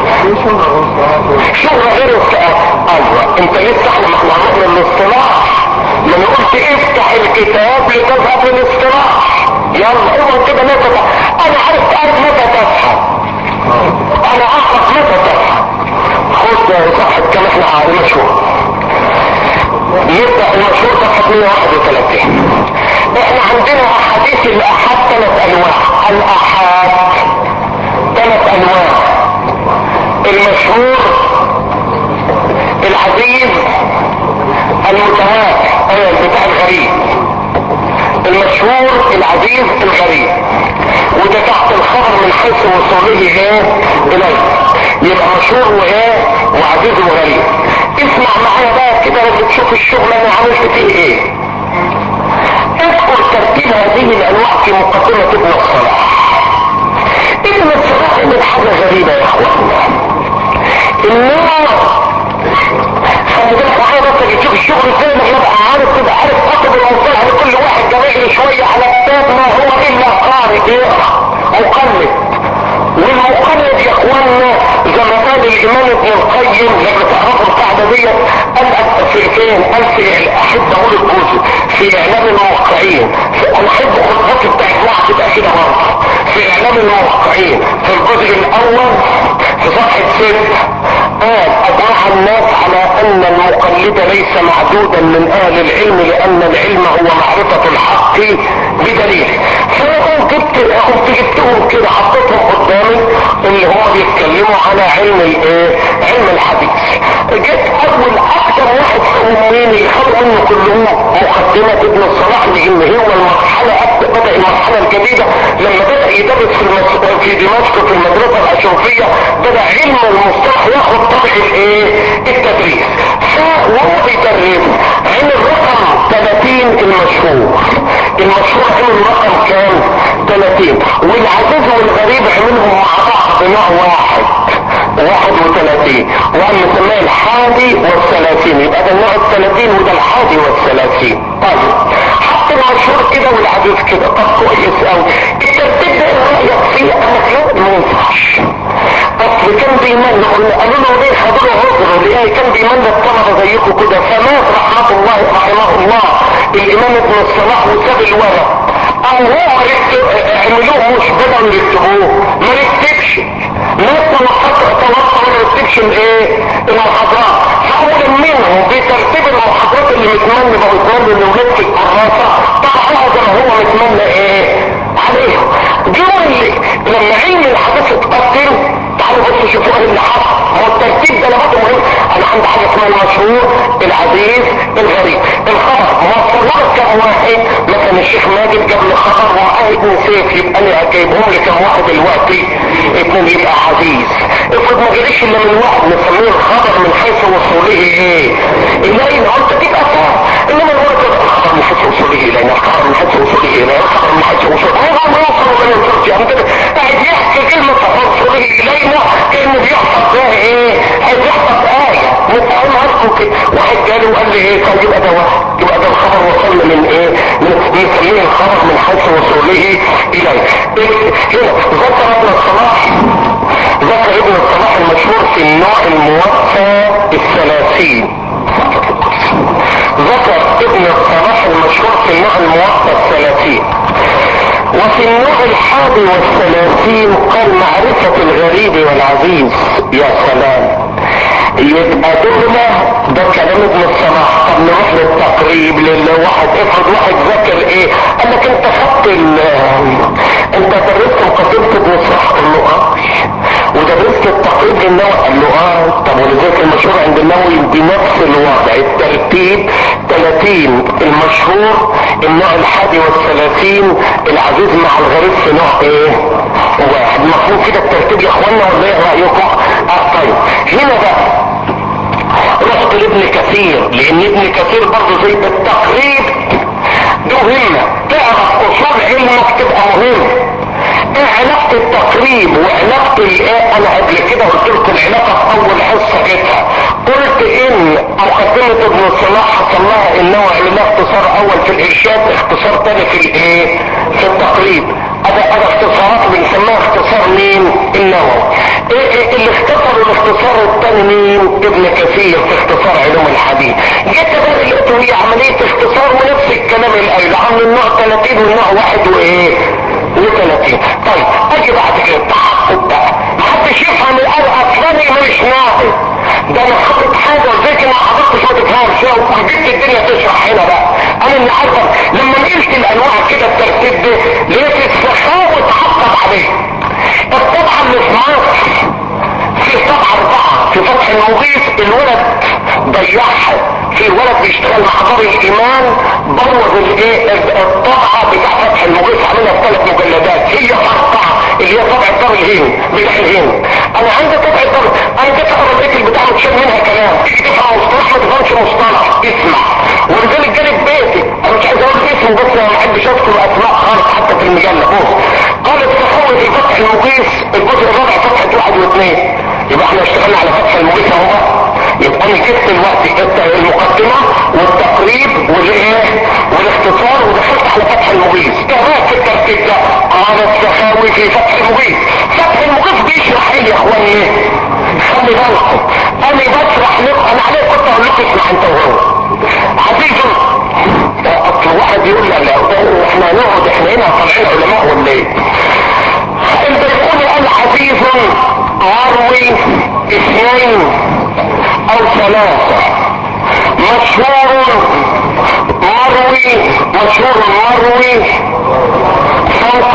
شغل غير السؤال ايوه انت لسه احنا ما احنا هنروح للاصطلاح ما انا قلت افتح الكتاب لتذهب للاصطلاح يلا اوعى كده لا تفهم انا عارف تعرف متى تفهم انا اعرف متى تفهم خد صفحه كم احنا عارفين مشهور يبدأ المشهور صفحة 131 احنا عندنا احاديث الاحاد ثلاث انواع الاحاد ثلاث انواع المشهور العزيز المتواتر ايه بتاع الغريب المشهور العزيز الغريب وده تحت الخبر من حيث وصوله ايه اليه يبقى مشهور وايه وعزيز وغريب اسمع معايا بقى كده لما تشوف الشغل انا عملت فيه ايه اذكر ترتيب هذه الانواع في مقدمة ابن الصلاح ابن الصلاح من حاجة غريبة يا اخوانا النوع خلي بالك معايا بس تشوف الشغل ازاي لما يبقى عارف تبقى عارف كتب الموضوع لكل واحد جميل شوية على كتاب ما هو الا قارئ بيقرا مقلد والمقلد يا اخوانا زي ما قال الامام ابن القيم لما تعرفوا القاعده ديت قال في فين قال في احب اقول الجزء في اعلام الموقعين انا احب خطبتي بتاعت واحد تبقى كده برضه في اعلام الموقعين في الجزء الاول في صفحه ست قال اجمع الناس على ان المقلد ليس معدودا من اهل العلم لان العلم هو معرفه الحق بدليل فانا جبت قمت جبتهم كده حطيتهم قدامي اللي هم بيتكلموا على علم الايه علم الحديث جيت اول اكتر واحد فيهم مين اللي خدوا منه كلهم مقدمه ابن الصلاح لان هو المرحله بدا المرحله الجديده لما بدا يدرس في المس... في دمشق في المدرسه الاشرفيه بدا علم المصطلح ياخد طبع الايه التدريس فهو بيدرس علم الرقم 30 المشهور المشهور علم الرقم كام 30 والعزيز والغريب عملهم مع بعض نوع واحد واحد وثلاثين وقام مسميه الحادي والثلاثين يبقى ده النوع الثلاثين وده الحادي والثلاثين طيب حط المشهور كده والعزيز كده طب كويس قوي الترتيب ده ايه رايك فيه انا لا ما ينفعش اصل كان بيمن قالوا له ليه خدوا له عذره لان كان بيمن الطلبه زيكم كده فمات رحمه الله رحمه الله الامام ابن الصلاح وساب الورق او هو اعملوه مش بدل يكتبوه ما نكتبش ناس توقف توقف ما نكتبش الايه المحاضرات فاول منهم بترتيب المحاضرات اللي متمنى بقى متمنى لولاد في الكراسه طبعا زي ما هو متمنى ايه عليهم جوا اللي لما علم الحدث اتقتل تعالوا بصوا شوفوا ايه اللي حصل هو الترتيب ده لابد مهم انا عندي حاجه اسمها المشهور العزيز الغريب الخبر موصلوا كم واحد مثلا الشيخ ماجد جاب لي خبر وقال ابن سيف يبقى انا جايبهم لي كم واحد دلوقتي اتنين يبقى حديث افرض ما جاليش الا من واحد نسميه الخبر من حيث وصوله ايه اليه انت تبقى فاهم انما الورد الخبر من حيث وصوله اليه الخبر من حيث وصوله اليه الخبر من حيث وصوله هو ما يوصل ولا يوصل يعني كده قاعد يحكي كلمه وصوله الينا كانه بيحفظ بها ايه هيحفظ ايه متعلم عارفه كده واحد جاله وقال لي ايه طيب يبقى ده واحد يبقى ده الخبر وصلنا من ايه من نسميه الخبر من حيث وصوله اليه هنا ذكر ابن الصلاح ذكر ابن الصلاح المشهور في النوع الموفى الثلاثين ذكر ابن الصلاح المشهور في النوع الموفى الثلاثين وفي النوع الحادي والثلاثين قال معرفة الغريب والعزيز يا سلام يبقى دولة ده كلام ابن الصلاح طب نروح للتقريب للواحد افرض واحد ذاكر ايه قال لك انت خدت ال انت درست مقدمة ابن الصلاح قال له اه ودرست التقريب للنووي قال له اه طب ولذلك المشهور عند النووي بنفس الوضع الترتيب 30 المشهور النوع الحادي والثلاثين العزيز مع الغريب في نوع ايه واحد عارفين كده الترتيب يا اخوانا ولا ايه رايكم اه طيب هنا بقى رحت لابن كثير لان ابن كثير برضه زي بالتقريب ده مهمة تعرف اصول علمك تبقى مهم ايه علاقة التقريب وعلاقة الايه انا قبل كده قلت لكم العلاقة في اول حصة جبتها قلت ان مقدمة ابن صلاح حصل لها ان هو عمل اختصار اول في الارشاد اختصار تاني في الايه في التقريب هذا هذا اختصارات بنسميها اختصار مين النووي ايه ايه اللي اختصر الاختصار الثاني مين ابن كثير في اختصار علوم الحديث جيت بقى لقيته هي عملية اختصار ونفس الكلام اللي قايله عن النوع 30 والنوع واحد وايه و30 طيب اجي بعد كده التحقق بقى محدش يفهم الآية اصلاني مش ناقص ده انا حاطط حاجه زي ما حضرتش ما تفهمش وجبت الدنيا تشرح هنا بقى انا اللي عارفه لما نقلت الانواع كده الترتيب ده لقيت السخاوه اتعقب عليه الطبعه اللي في مصر في طبعه اربعه في فتح المغيث الولد ضيعها في ولد بيشتغل مع دار الايمان بوظ الايه الطبعه بتاع فتح المغيث عاملها في ثلاث مجلدات هي اربعه اللي هي طبع الدار الهند بتاع الهند انا عندي طبع الدار انا جيت اقرا لقيت البتاع متشال منها كلام تيجي تفهم مصطلح ما تفهمش مصطلح اسمع ولذلك جانب بيتي انا مش عايز اقول اسمه بس انا ما بحبش اذكر اسماء خالص حتى في المجله بص قال التخوف في فتح المغيث الجزء الرابع صفحه واحد واثنين يبقى احنا اشتغلنا على فتح المغيث اهو بقى يبقى انا جبت الوقت المقدمة والتقريب والايه والاختصار ودخلت على فتح المغيث ايه رايك في الترتيب ده قال السخاوي في فتح المغيث فتح المغيث بيشرح ايه يا اخواني خلي بالكم انا بشرح لكم انا عليك كنت اقول لكم اسمع انت وهو عزيز اصل واحد يقول لا لا احنا هنقعد احنا هنا طالعين علماء ولا ايه البيقوني قال عزيز مروي اثنين او ثلاثة مشهور مروي مشهور مروي فوق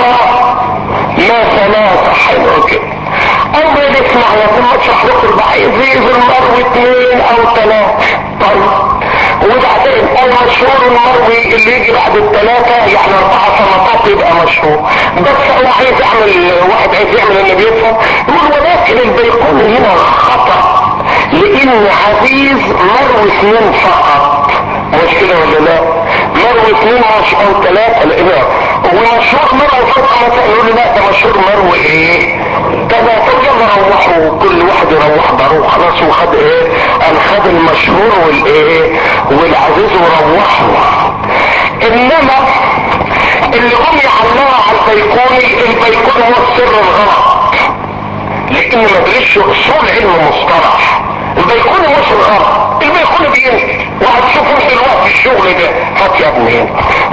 ما ثلاثة حلو كده اول اسمع يا ثم اشرح لكم بقى يزيد المروي اثنين او ثلاثة طيب وبعدين المشهور المروي اللي يجي بعد الثلاثة يعني اربعة سلطات يبقى مشهور بس هو عايز يعمل واحد عايز يعمل اللي بيفهم يقول ولكن البيقوني هنا خطأ لان عزيز مروي اثنين فقط مش كده ولا لا مروي اثنين مش او ثلاثة لا ومشهور مروي فقط مثلا يقول لي لا ده مشهور مروي ايه ثلاثة يلا روحوا كل واحد يروح ضروح خلاص وخد ايه انا خد المشهور والايه والعزيز وروحوا انما اللي هم يعلقوا على البيقوني البيقوني هو السر الغلط لان ما درسش اصول علم مصطلح البيقوني مش الغلط البيقوني بينزل وهتشوفوا دلوقتي الشغل ده هات يا ابني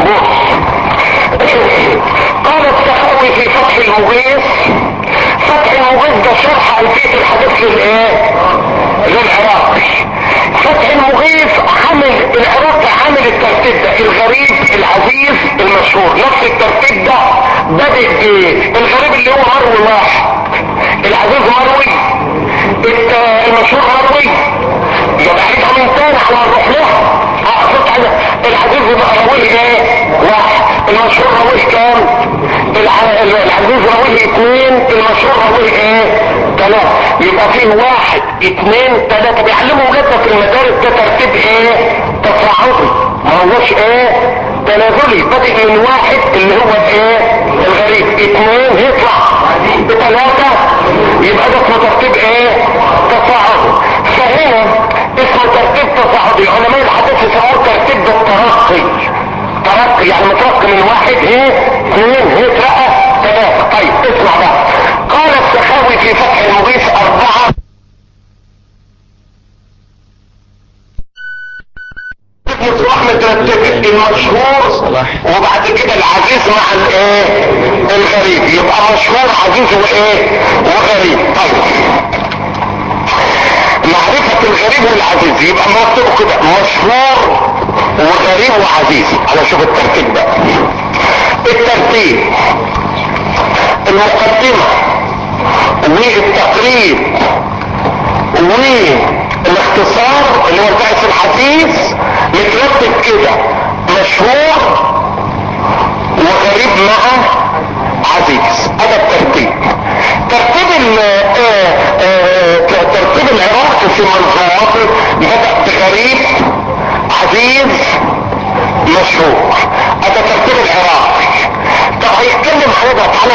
بص قال السخاوي في فتح المغيث فتح المغيث ده شرح الفيت الحديث للايه للعراقي فتح المغيث عامل العراقي عامل الترتيب ده الغريب العزيز المشهور نفس الترتيب ده بدأ بايه الغريب اللي هو مروي واحد العزيز مروي المشهور مروي يبقى عيدها من تاني على نروح لها اقصد على العزيز مروي ايه واحد المشهور رويه كام العزيز رويه اثنين المشهور رويه ايه ثلاثة يبقى فيه واحد اثنين ثلاثة بيعلموا ولادنا في المدارس ده ترتيب ايه تصاعدي ما هوش ايه تنازلي بدأ من واحد اللي هو ايه الغريب اثنين يطلع بثلاثة يبقى ده اسمه ترتيب ايه تصاعدي فهنا اسمه ترتيب تصاعدي علماء الحديث يسموه ترتيب بالترقي ترقي يعني مترقي من واحد ايه اثنين هي ترقى ثلاثة طيب اسمع بقى قال السخاوي في فتح المغيث اربعة احمد رتب المشهور وبعد كده العزيز مع الايه الغريب يبقى مشهور عزيز وايه وغريب طيب معرفة الغريب والعزيز يبقى مكتوب كده مشهور وغريب وعزيز انا شوف الترتيب ده الترتيب المقدمة والتقريب والاختصار اللي هو البحث الحديث مترتب كده مشهور وغريب مع عزيز هذا الترتيب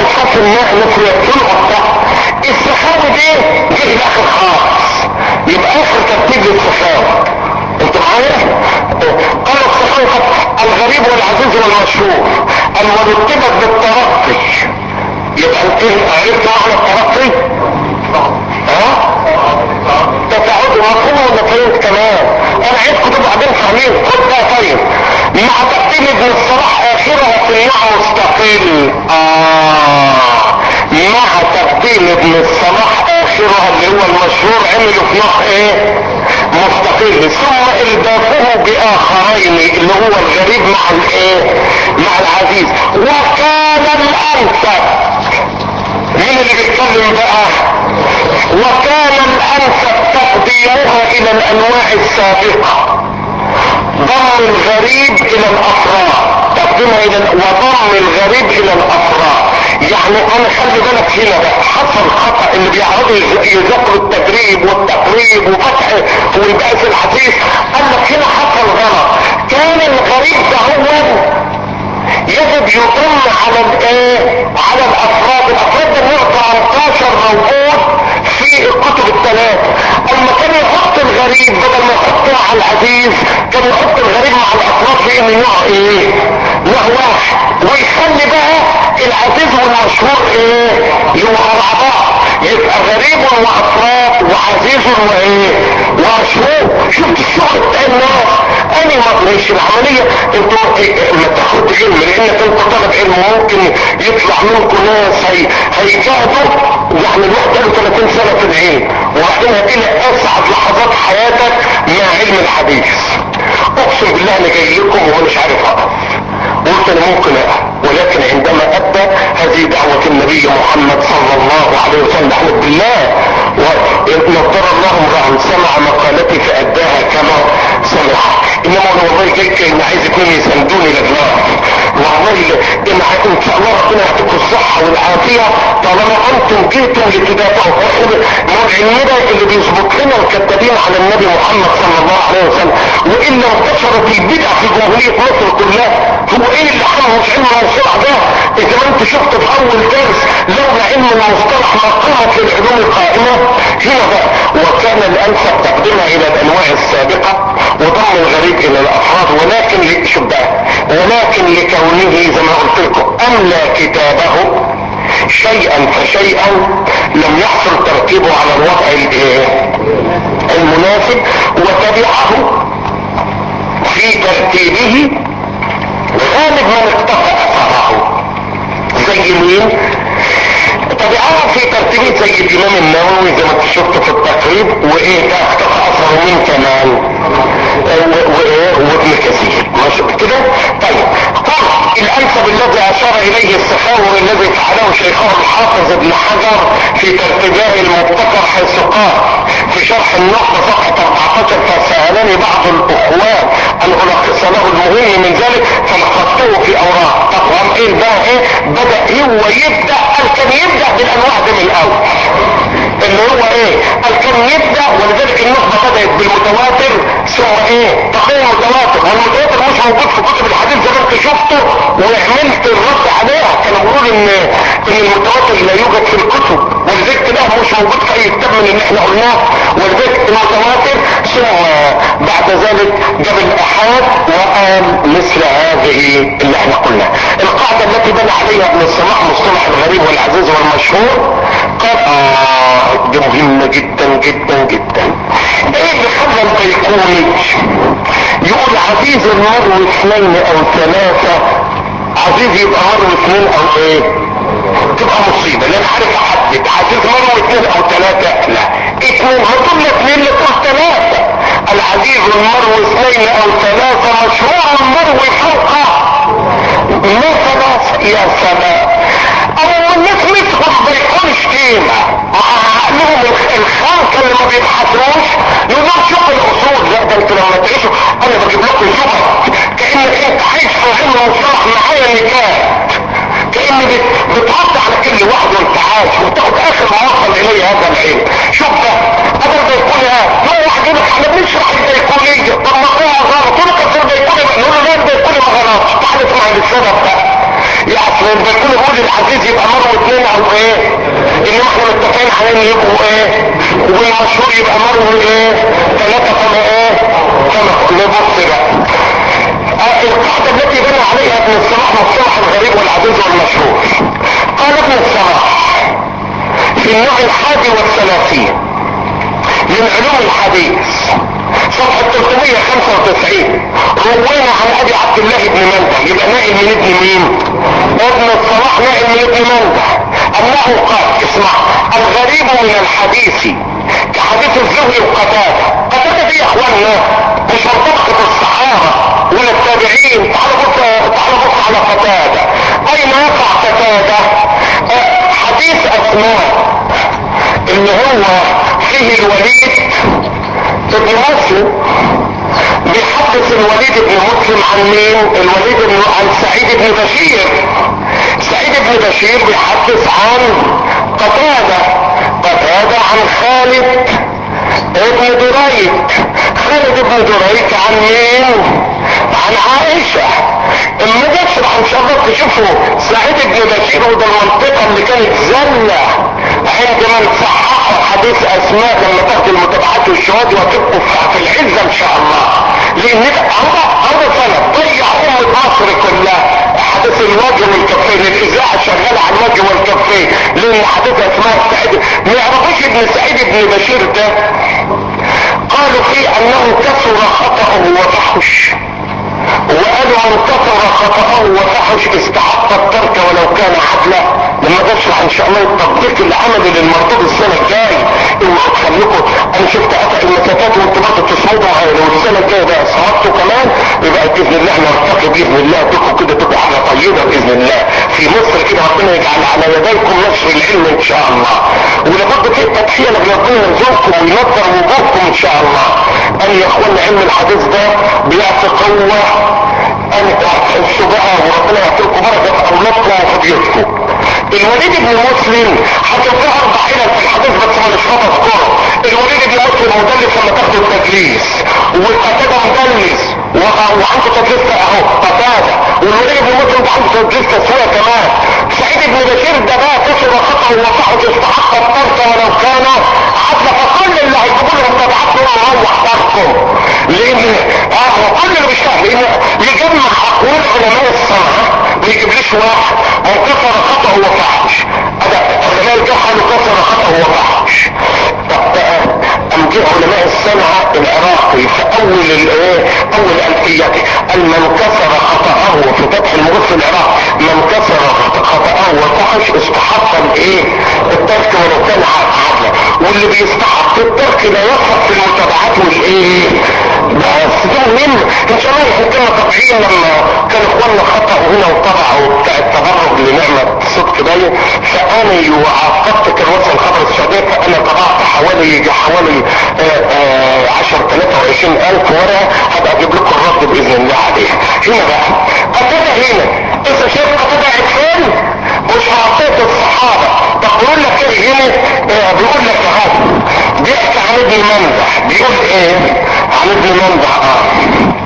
انصاف الماء نفرق تلقط ده السخاوي دي جه الاخر خالص يبقى اخر ترتيب للسخاوي انت معايا قال السخاوي الغريب والعزيز والمشهور قال ورتبت بالترقي يبقى انت عرفت معنى الترقي ها تتعود مفهوم ولا فهمت كمان انا عايزكم تبقوا بعدين فاهمين خد بقى طيب مع تقديم ابن الصلاح اخرها في النوع مستقل اه مع تقديم ابن الصلاح اخرها اللي هو المشهور عملوا في نوع ايه مستقل ثم البافه باخرين اللي هو الغريب مع الايه مع العزيز وكان الانسب مين اللي بيتكلم بقى وكان الانسب تقديمها الى الانواع السابقة ضم الغريب الى الافراد تقديمها الى وضم الغريب الى الافراد يعني انا خلي بالك هنا بقى حصل خطأ اللي بيعرضوا يذكروا التدريب والتقريب وفتح والبأس الحديث قال لك هنا حصل غلط كان الغريب ده هو يجب يضم على الايه على الافراد الافراد ده 118 موجود في الكتب الثلاثة اما كان يحط الغريب بدل ما يحطه على العزيز كان يحط الغريب مع الافراد في ان نوع ايه نوع واحد ويخلي بقى العزيز والمشهور ايه يبقوا مع بعض يبقى غريب وافراد وعزيز وايه ومشهور شفت الشغل بتاع الناس انا ما مش العملية انتوا إيه لما تاخد علم لانك انت طالب علم ممكن يطلع منكم ناس هي هيجاهدوا يعني الواحد له 30 سنة في العلم وبعدين هتلاقي اسعد لحظات حياتك مع علم الحديث اقسم بالله انا جاي لكم ومش عارف اقف قلت انا ممكن اقف ولكن عندما ابدا هذه دعوة النبي محمد صلى الله عليه وسلم احمد بالله ونضر الله امرأ سمع مقالتي فاداها كما سمع انما انا والله جاي كان عايز اتنين يساندوني لجنار والله ان ان شاء الله ربنا يعطيكم الصحة والعافية طالما انتم جيتم لتدافعوا ما هو العلم ده اللي بيظبط لنا الكذابين على النبي محمد صلى الله عليه وسلم والا انتشرت البدع في جمهورية مصر كلها هو ايه اللي حمل مش علم المصطلح ده اذا ما انت شفت في اول درس لولا علم المصطلح ما قامت للعلوم القائمة هنا بقى وكان الانسب تقديمها الى الانواع السابقة وضم الغريب الى الافراد ولكن شوف بقى ولكن لكونه زي ما قلت لكم املى كتابه شيئا فشيئا لم يحصل ترتيبه على الوضع المناسب وتبعه في ترتيبه غالب من اقتفى اثره زي مين تبعه في ترتيبه زي الامام النووي زي ما انت شفت في التقريب وايه ده اقتفى اثره مين كمان وايه وابن كثير ماشي كده طيب قل الانسب الذي اشار اليه السخاوي الذي فعله شيخه الحافظ ابن حجر في ترتيبه المبتكر حيث قال في شرح النقطة صفحة 14 فسألني بعض الاخوان ان الخص له المهم من ذلك فلخصته في اوراق طب وام ايه بقى ايه بدأ هو يبدأ قال كان يبدأ بالانواع دي من الاول اللي هو ايه قال كان يبدأ ولذلك النقطة بدأت بالمتواتر ثم ايه تقييم متواتر والمتواتر مش موجود في كتب الحديث زي ما انت شفته وعملت الرد عليها كانوا بيقولوا ان ان المتواتر لا يوجد في الكتب ولذلك تلاقيه مش موجود في اي كتاب من اللي احنا قلناه ولذلك المتواتر ثم بعد ذلك جاب الاحاد وقال مثل هذه اللي احنا قلنا القاعدة التي بنى عليها ابن الصلاح مصطلح الغريب والعزيز والمشهور قال اه دي مهمة جدا جدا جدا ايه اللي خلى البيقوني يقول عزيز المرء اثنين او ثلاثة عزيز يبقى مرء اثنين او ايه تبقى مصيبة لان عارف احدد عزيز مرء اثنين او ثلاثة لا اثنين هتقول لك اثنين لتقول ثلاثة العزيز المرء اثنين او ثلاثة مشهور المرء فوقه ما ثلاثة يا سلام او الناس مثلهم بيكون شتيمة مع عقلهم الخامسة اللي ما بيبحثوش يقول لهم شوف الاصول لا ده انتوا لما تعيشوا انا بجيب لكم شبهة كانك انت عايش في علم مصطلح معايا نكات كأن بتحط على كل واحد وانت عايش وتاخد اخر ما وصل اليه هذا العلم شوف ده هذا البيكوني ها هو واحد يقول لك احنا بنشرح البيكونية طب ما هو غلط تقول لك اصل البيكوني نقول له لا البيكوني ما غلطش تعال اسمع السبب ده يا اصل البيكون يقول الحديث يبقى مرة اتنين او ايه انما احنا متفقين على ان يبقوا ايه والمشهور يبقى مرة ايه ثلاثة كما ايه كما نبص بقى آه، القاعدة التي بنى عليها ابن الصلاح مصطلح الغريب والعزيز والمشهور قال ابن الصلاح في النوع الحادي والثلاثين من علوم الحديث صفحة 395 روينا عن ابي عبد الله بن منده يبقى نائل من ابن مين ابن الصلاح نائل من ابن منده انه قال اسمع الغريب من الحديث كحديث الزهري وقتاده قتاده دي يا اخوانا مش من طبقة الصحابة ولا التابعين تعالوا بص تعالوا بص على قتاده اين يقع قتاده آه، حديث اسماء اللي هو فيه الوليد ابن مسلم بيحدث الوليد بن مسلم عن مين الوليد بن عن سعيد بن بشير سعيد بن بشير بيحدث عن قتادة قتادة عن خالد ابن دريك خالد ابن دريك عن مين عن عائشة اما تشرح ان شاء الله تشوفوا سعيد بن بشير وده المنطقة اللي كانت زلة عندما نصححوا حديث اسماء لما تاخدوا المتابعات والشهاد وتبقوا في العزة ان شاء الله لان الله هذا سنة ضيع امة مصر كلها حديث الوجه والكفين الاذاعة شغالة على الوجه والكفين لان حديث اسماء سعيد ما يعرفوش ابن سعيد بن بشير ده قالوا فيه انه كثر خطأه وفحش وقالوا من كثر خطأه وفحش استحق الترك ولو كان عدلا لما تشرح ان شاء الله التطبيق العملي للمردود السنة الجاي اوعوا تخليكم انا شفت قطع المسافات وانتوا برضه تصمدوا لو السنة الجاية بقى صمدتوا كمان يبقى باذن الله نرتقي باذن الله تبقوا كده تبقوا حاجة طيبة باذن الله في مصر كده ربنا يجعل على يديكم نشر العلم ان شاء الله ولابد في التضحية لما ربنا يرزقكم وينظر وجوهكم ان شاء الله ان يا اخوانا علم الحديث ده بيعطي قوة ان تحسوا بقى وربنا يعطيكم بركة في اولادكم وفي بيوتكم الوليد بن مسلم حتى في اربع علل في الحديث بس ما مش هتذكره الوليد بن مسلم مدلس لما تاخدوا التدليس والقتادة مدلس وعنده تدليس اهو قتادة والوليد بن مسلم ده عنده تدليس تسوية كمان سعيد بن بشير ده بقى كسر خطأه وصحه استحق الترك ولو كان عدل فكل اللي هيجيبوا لهم تبعاتهم روح تركم لان اه وكل اللي مش فاهم لان يجمع اقوال علماء الصنعة ما يجيبليش واحد من كسر خطأه وفحش هذا علماء الجحل كسر خطأه وفحش طب بقى ام جه علماء الصنعة العراقي في اول الايه اول الفيته قال من كسر خطأه في فتح المغرب في العراق من كسر خطأه وفحش استحق الايه الترك ولو كان عدلا واللي بيستحق الترك لا يصح في المتابعات والايه بس ده من ان شاء الله يحكمنا طبيعيا لما كان اخواننا خطأ هنا وطبعوا بتاع التبرج لنعمة صدق باين فانا وعقبت كان وصل خبر السعودية فانا طبعت حوالي يجي حوالي عشر تلاتة وعشرين الف ورقة هبقى اجيب لكم الرد باذن الله عليها هنا بقى قتادة هنا اذا شايف قتادة عرفان مش هعطيت الصحابة طب بيقول لك ايه هنا اه بيقول لك اهو بيحكي عن ابن مندح بيقول ايه عن ابن مندح اه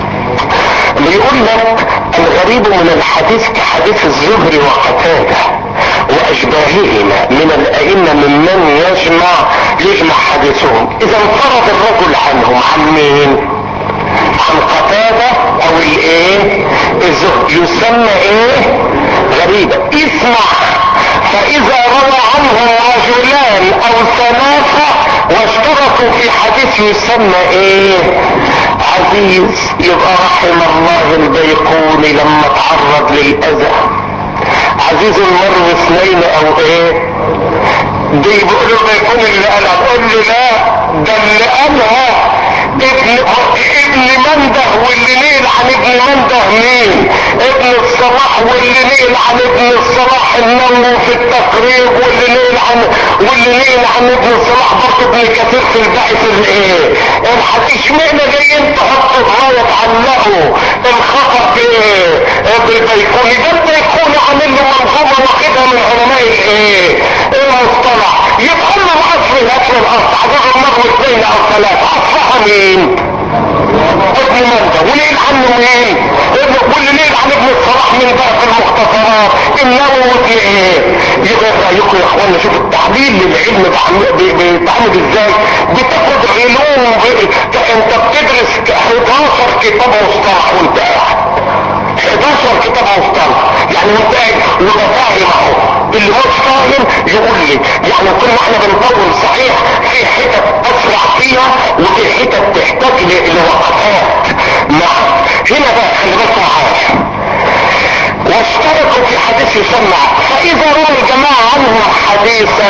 بيقول لك الغريب من الحديث كحديث الزهري وقتاده واشباههما من الائمه ممن يجمع يجمع حديثهم اذا انفرد الرجل عنهم عن مين عن قتاده او الايه الزهري يسمى ايه غريبا اسمع فاذا روى عنهم رجلان او ثلاثه واشتركوا في حديث يسمى ايه عزيز يبقى رحم الله البيقوني لما تعرض للاذى عزيز المر اثنين او ايه دي بيقولوا البيقوني اللي قالها تقول له لا ده اللي قالها ابن ابن منده واللي نيل عن ابن منده مين ابن الصلاح واللي نيل عن ابن الصلاح النووي في التقريب واللي نيل عن واللي نيل عن ابن الصلاح برضه ابن كثير في البحث الايه الحديث اشمعنى جايين تحطوا الرايه تعلقوا الخطا بايه بالبيقوني ده البيقوني عامل له منظومه واخدها من علماء الايه المصطلح يبقى له الاصل الاصل الاصل حديث المرء اثنين او ثلاثه اصلها مين ابن منده وليل عنه مين ابن واللي ليل عن ابن الصلاح من بقى في المختصرات النووي في ايه يبقى رايكم يا اخوانا شوف التحليل للعلم بعم- بي- بيتعمل ازاي بتاخد علوم ب- انت بتدرس 11 كتاب مصطلح وانت قاعد 11 كتاب مصطلح يعني وانت قاعد وده فاهم اهو اللي مش فاهم يقول لي يعني كنا احنا بنطول صحيح في حتت اسرع فيها وفي حتت تحتاج ل- لوقفات نعم هنا بقى خلي بالكم معايا واشتركوا في حديث يسمى فاذا روى الجماعة عنهم حديثا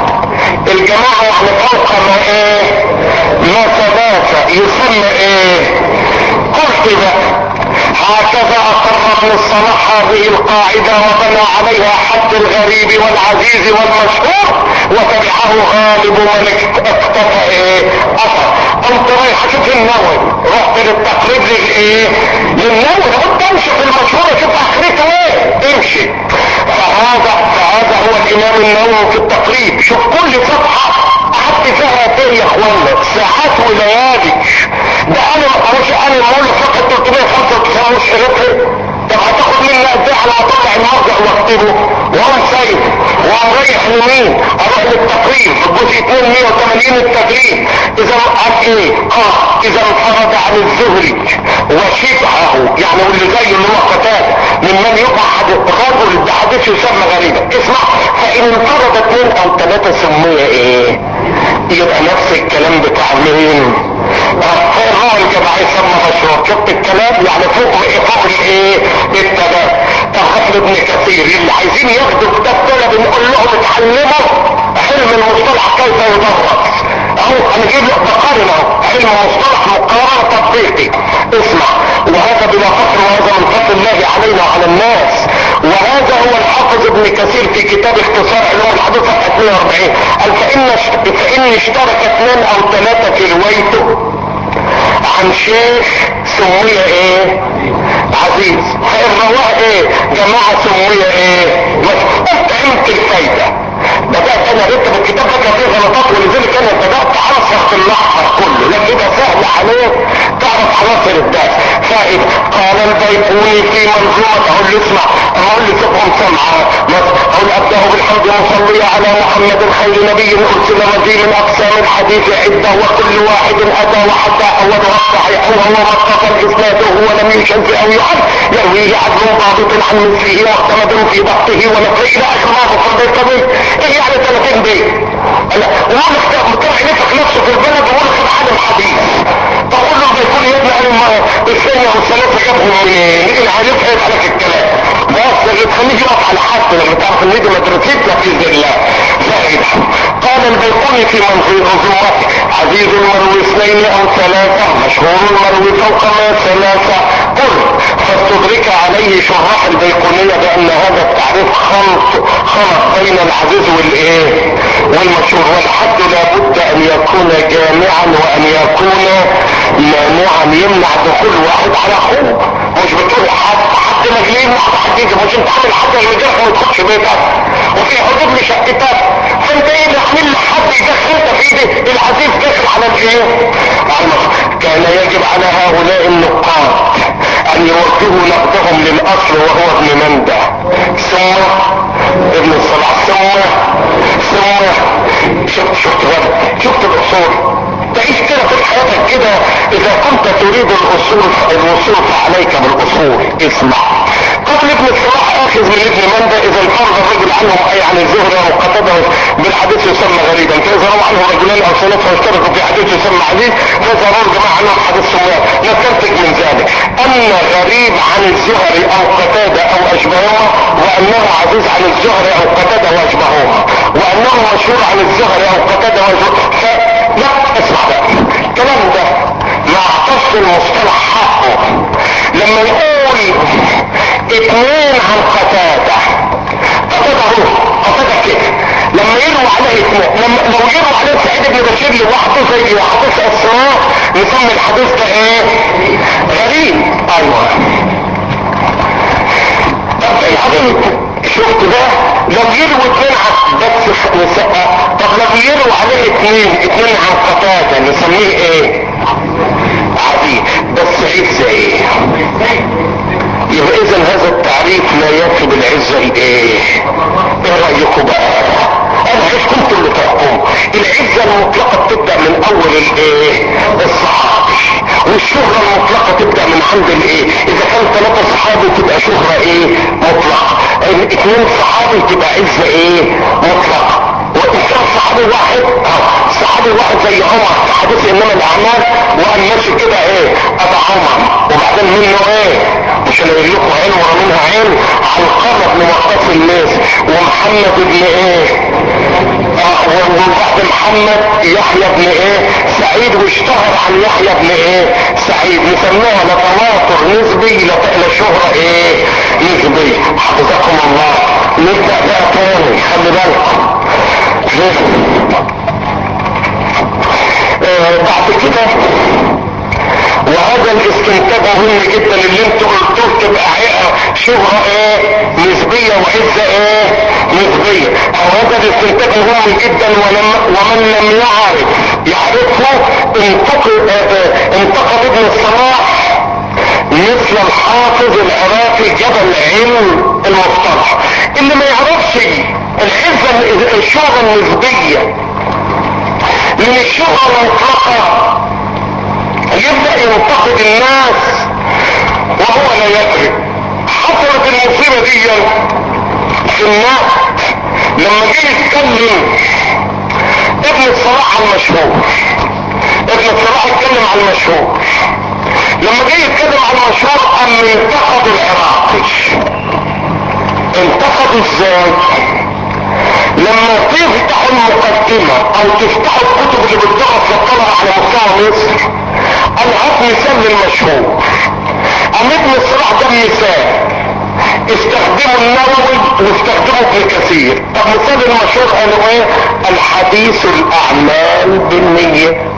الجماعة يعني فوق ما ايه ما ثلاثة يسمى ايه قلت بقى هكذا اقر ابن الصلاح هذه القاعدة وبنى عليها حد الغريب والعزيز والمشهور وتبعه غالب من اقتفى ايه اثر انت رايح اشوف النووي رحت للتقريب للايه للنووي قلت امشي في المشهور اشوف اخرته ايه امشي فهذا فهذا هو الامام النووي في التقريب شوف كل صفحة قعدت فيها فين يا اخوانا ساعات وليالي ده انا مش انا المول فقط 395 مش حرفه طب هتاخد مني قد ايه على ما اطلع المرجع واكتبه وانا سايب وانا رايح لمين اروح للتقريب الجزء 2 180 التدريب اذا عن ايه اه اذا انفرد عن الزهري وشبهه يعني واللي زيه اللي هو قتاده ممن يقع الرجل بحديث يسمى غريبا اسمع فان انفرد اثنين او ثلاثه سميه ايه يبقى نفس الكلام بتاع مين الروح الجماعي يسمى مشروع شفت الكلام يعني فوق فوق الايه التمام طب ابن كثير اللي عايزين ياخدوا كتاب دول بنقول لهم اتعلموا علم المصطلح كيف يدرس اهو انا جيب لك بقارن اهو علم مصطلح مقارنه تطبيقي اسمع وهذا بلا فخر وهذا من فضل الله علينا وعلى الناس وهذا هو الحافظ ابن كثير في كتاب اختصار علوم الحديث صفحه 140 قال فان فان اشترك اثنان او ثلاثه في روايته عن شيخ سمي ايه عزيز فان رواه ايه جماعة سمي ايه مش افهمت الفايدة بدأت انا رتب الكتاب ده كان فيه غلطات ولذلك انا بدأت عنصر في الاحمر كله لكن ده سهل عليك تعرف عناصر الدرس فائد قال البيقوني في منظومة اقول له اسمع اقول له سيبهم سمعة اقول ابدأ بالحمد مصلي على محمد خير نبي ارسل مزي من اقسام الحديث عدة وكل واحد اتى وحتى اولها الصحيح وهو ما اتصل اسناده ولم يشذ او يعد يرويه عدل ضابط عن مثله معتمد في ضبطه ونقله الى اخر ما بفرد الطبيب ايه يعني 30 بيت لا وانا مطلع نفق نفسه في البلد وانا في عالم حديث فاقول له بيكون يا ابني انا الثانية والثلاثة جابهم منين اللي هنفهم عليك الكلام بس اللي تخليه يقف على حد لما تعرف ان دي مدرستنا في ذي الله زائد قال البيقوني في منظومته عزيز المروي اثنين او ثلاثة مشهور المروي فوق ما ثلاثة قل فاستدرك عليه شراح البيقونية بان هذا التعريف خلط خلط بين العزيز والايه والمشهور والحد لابد ان يكون جامعا وان يكون مانعا يمنع دخول واحد على اخوه مش بتقول حد حد مجنين واحد حد يجي مش انت عامل حد اللي يجرح ما تدخلش بيتك وفي حدود مشقتك فانت ايه اللي عامل حد يدخل انت في ايدي العزيز داخل على الايه على المصر. كان يجب على هؤلاء النقاد ان يوجهوا نقدهم للاصل وهو ابن منده ثم ابن الصلاح ثم ثم شفت شفت بقى شفت الاصول تعيش كده في حياتك كده اذا كنت تريد الاصول الوصول فعليك بالاصول اسمع قبل ابن الصلاح اخذ من ابن مندى اذا انفرد الرجل عنهم اي عن الزهر او قتده بالحديث يسمى غريبا فاذا روى عنه رجلان او ثلاثه واشتركوا في حديث يسمى عزيز فاذا روى الجماعه عنهم حديث سماه نستنتج من ذلك ان غريب عن الزهر او قتاده او اشبههما وانه عزيز عن الزهر او قتاده واشبههما وانه مشهور عن الزهر او قتاده واشبههما لا اسمع بقى الكلام ده ما اعطش المصطلح حقه لما يقول اتنين عن قتادة قتادة هو قتادة كده لما يروى عليه اتنين لما لو يروى عليه سعيد بن بشير لوحده زي حديث اسماء نسمي الحديث ده ايه غريب ايوه طب الحديث شفت ده لو يروي اتنين عن بس نسقى طب لو يروي عليه اتنين اتنين عن قتادة نسميه ايه عادي بس عيب زي ايه يبقى اذا هذا التعريف لا يفي بالعزة الايه ايه رأيكم بقى انا عايزكم انتوا اللي تحكموا العزة المطلقة بتبدأ من اول الايه الصحابي والشهرة المطلقة تبدأ من عند الايه اذا كان ثلاثة صحابي تبقى شهرة ايه مطلقة اثنين صحابي تبقى عزة ايه مطلقة وان كان صحابي واحد اه صحابي واحد زي عمر في حديث انما الاعمال وقام ماشي كده ايه ابا عمر وبعدين منه ايه مش انا اقول لكم عين ورا منها عين علقمه بن وقاص الناس ومحمد بن ايه اه وبعد محمد يحيى بن ايه سعيد واشتهر عن يحيى بن ايه سعيد نسميها لتواتر نسبي لا شهرة ايه نسبي حفظكم الله نبدأ بقى تاني خلي بالكم آه بعد كده وهذا الاستنتاج مهم جدا اللي انتوا قلتوه تبقى شهرة ايه نسبية وعزة ايه نسبية وهذا الاستنتاج مهم جدا ولم ومن لم يعرف يعرفه انتقد اه انتقد ابن الصلاح مثل الحافظ العراقي جبل علم المصطلح اللي ما يعرفش العزة الشهرة النسبية من الشهرة المطلقة يبدأ ينتقد الناس وهو لا يدري حصلت المصيبة دي في الناس لما جه يتكلم ابن الصلاح المشهور ابن الصلاح يتكلم عن المشهور لما جه يتكلم عن المشهور قام انتقد العراقي انتقدوا ازاي لما تفتح المقدمة او تفتح الكتب اللي بتدرس للطلبة على مستوى مصر انا هات مثال للمشهور ام ابن الصلاح ده مثال استخدموا النووي واستخدموا ابن كثير طب مثال المشهور قالوا ايه الحديث الاعمال بالنية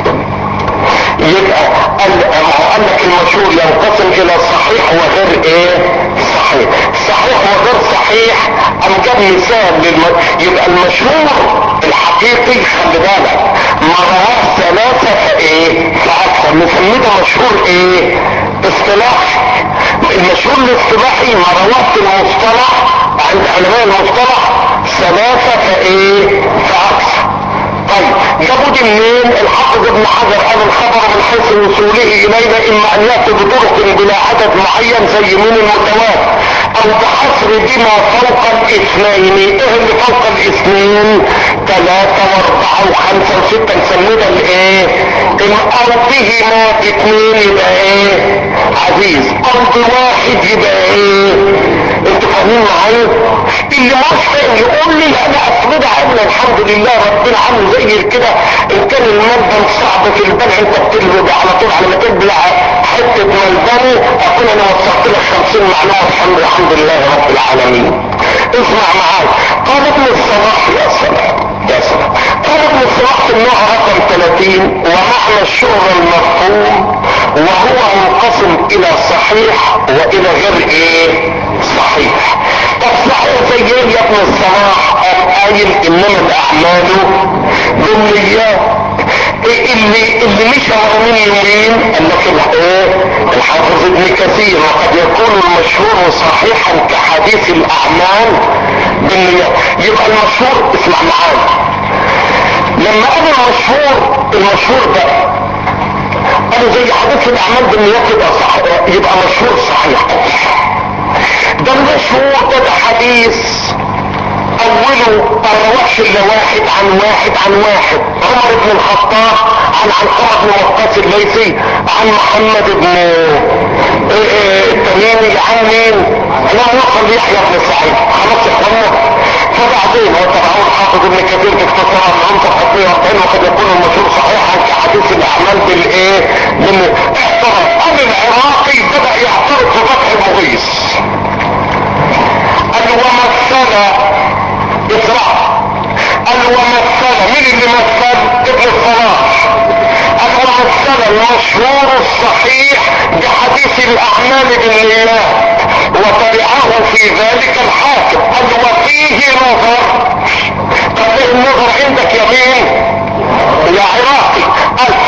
يبقى قال قال لك المشهور ينقسم الى صحيح وغير ايه صحيح صحيح وغير صحيح ام جاب مثال للم... يبقى المشهور الحقيقي خلي بالك ما رواه ثلاثة فايه فاكثر نسميه ده مشهور ايه اصطلاحي المشهور الاصطلاحي ما رواه في المصطلح عند علماء المصطلح ثلاثة فايه فاكثر طيب جابوا دي منين الحافظ ابن حجر قال الخبر من حيث وصوله الينا اما ان ياتي بطرق بلا عدد معين زي من المتواتر او بحصر بما فوق الاثنين ايه اللي فوق الاثنين ثلاثة واربعة وخمسة وستة نسميه ده الايه الارضهما اثنين يبقى ايه عزيز ارض واحد يبقى ايه انتوا فاهمين معايا اللي مش فاهم يقول لي انا اصل ده عامل الحمد لله ربنا عامل زي كده ان كان الملبن صعب في البلع انت بتلوي على طول على ما تبلع حته ملبني اكون انا وصلت لك 50 معلومه الحمد الحمد لله رب العالمين اسمع معايا قال ابن الصلاح يا سلام يا سلام قال ابن الصلاح في النوع رقم 30 ومعنى الشهرة المفهوم وهو منقسم الى صحيح والى غير ايه صحيح طب صحيح زي ايه يا ابن الصلاح قايل انما الاعمال بالنيات اللي اللي مش من يومين قال لك ايه الحافظ ابن كثير وقد يكون المشهور صحيحا كحديث الاعمال بالنيات يبقى المشهور اسمع معايا لما قال المشهور المشهور ده قالوا زي حديث الاعمال بالنيات يبقى صح يبقى مشهور صحيح ده المشهور ده, ده حديث اوله ما روحش الا واحد عن واحد عن واحد عمر بن الخطاب عن علقمة بن وقاص الليثي عن محمد بن التميمي عن مين لم وصل يحيى بن سعيد خلاص يا اخوانا فبعدين وتبعون حافظ ابن كثير في اختصار العنصر حقيقة وقتين وقد يكون المشهور صحيحا كحديث الاعمال بالايه من اعترض ام العراقي بدأ يعترض في فتح المغيث قال ومثل اسرع قال ومثل مين اللي مثل ابن الصلاح قال ومثل المشهور الصحيح بحديث الاعمال بالنيات وتبعه في ذلك الحاكم قال وفيه نظر طب ايه النظر عندك يا مين يا عراقي قال فان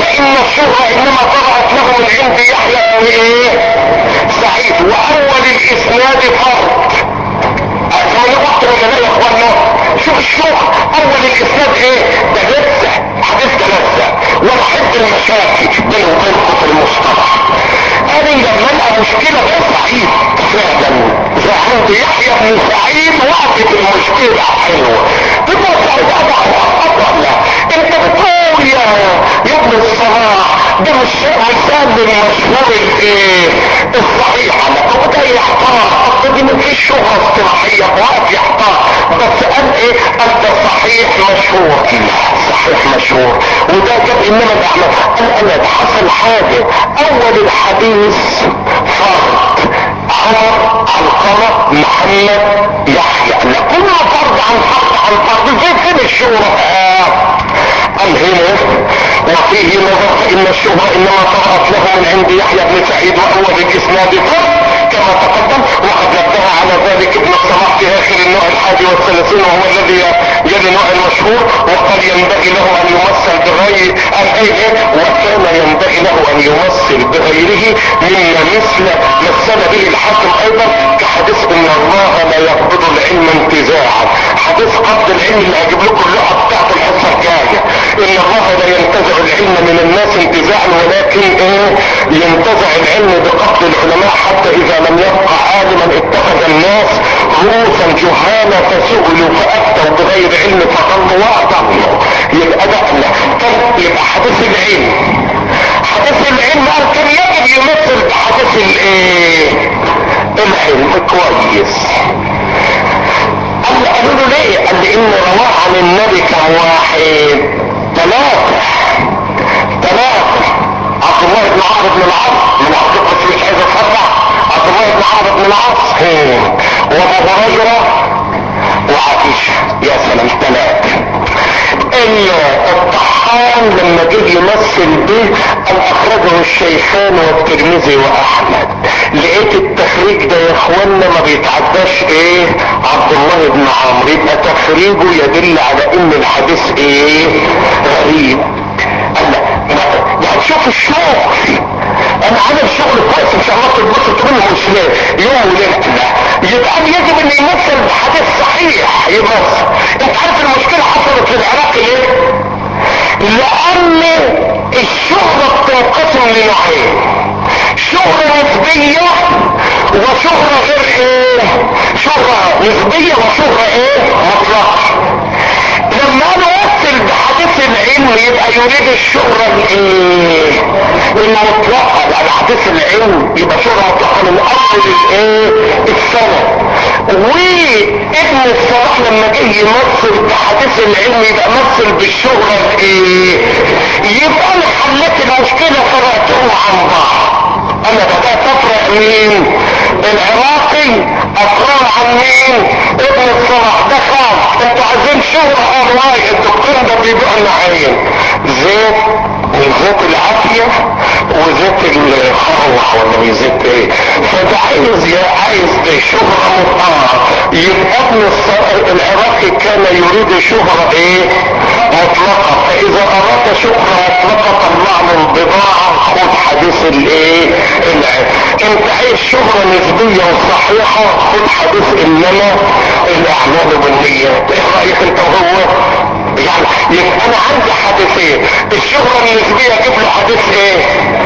الشهرة انما طلعت له من عند يحيى بن ايه سعيد واول الاسناد فرد زي ما قلت ولا لا يا اخوانا شوف الشوق اول الاسناد ايه ده لسه حديث ده لسه وانا احب المشاكل بيني وبينكم في المصطلح انا لما القى مشكله في سعيد فعلا زي عند يحيى بن سعيد وقفت المشكله حلوه تبقى سعيد اضع ولا انت بتقول يا يا ابن الصلاح ده مش مثال من مشهور الايه الصحيح لك وده يحتار اصل دي مفيش شهره اصطلاحيه واقف يحتار بس قال ايه قال ده صحيح مشهور لا صحيح مشهور وده جاب انما ده عمل قال انا ده حصل حاجه اول الحديث فرد عمر علقمة محمد يحيى لا كل فرد عن فرد عن فرد زي فين الشهرة قال هنا وفيه نظر فإن الشهرة إنما طرأت له من عند يحيى بن سعيد وأول الإسناد فرد كما تقدم وقد نبه على ذلك ابن الصلاح في آخر النوع الحادي والثلاثين وهو الذي يلي النوع المشهور وقد ينبغي له أن يمثل بغير الأيه وكان ينبغي له أن يمثل بغيره مما مثل مثل به الحاكم أيضا كحديث إن الله لا يقبض العلم انتزاعا حديث قبض العلم اللي هجيب لكم اللقطة بتاعت الحصة الجاية إن الله لا ينتزع العلم من الناس انتزاعا ولكن إيه ينتزع العلم بقبض العلماء حتى إذا لم يبقى عالما اتخذ الناس رؤوسا جهالا فسئلوا فأفتوا بغير علم فضلوا وأضلوا يبقى ده طب يبقى حديث العلم حديث العلم قال كان يجب يمثل بحديث الايه العلم كويس قال قالوا له ليه قال لان رواه عن النبي كم واحد ثلاثة ثلاثة عبد الله بن عمرو بن العاص من عبد بس مش عايز اتفرع عبد الله بن عمرو بن العاص وابو هريرة وعائشة يا سلام ثلاثة الطحان لما جه يمثل به قال اخرجه الشيخان والترمذي واحمد لقيت التخريج ده يا اخوانا ما بيتعداش ايه عبد الله بن عمرو يبقى تخريجه يدل على ان الحديث ايه غريب قال يعني شوف الشغل انا عامل شغل كويس ان شاء الله تتبسط منه مش ليه يوم وليله لا يبقى يجب ان يمثل بحديث صحيح يمثل انت عارف المشكله حصلت في العراق ليه لان الشهرة بتنقسم لنوعين شهرة نسبية وشهرة غير ايه شهرة نسبية وشهرة ايه مطلقة لما انا اوصل بحديث العلم يبقى يريد الشهرة الايه المطلقة لان حديث العلم يبقى شهرة مطلقة من اول الايه السنة وابن الصلاح لما جه يمثل بحديث العلم يبقى مثل بالشهرة الايه يبقى انا حليت المشكلة فرقتهم عن بعض انا بدأت افرق مين العراقي افرق عن مين ابن الصلاح ده خام انتوا عايزين شهرة الله الدكتور ده بيبيع النعيم زيت وزيت العافية وزيت الخروع ولا زيت ايه فده عايز عايز شهرة مطلقة يبقى ابن العراقي كان يريد شهرة ايه مطلقة فاذا اراد شهرة مطلقة طلع له البضاعة خد حديث الايه انت عايز شهرة نسبية وصحيحة خد حديث انما الاعمال بالنيات ايه رايك انت وهو يعني يبقى انا عندي حديثين الشهرة النسبية اجيب له حديث ايه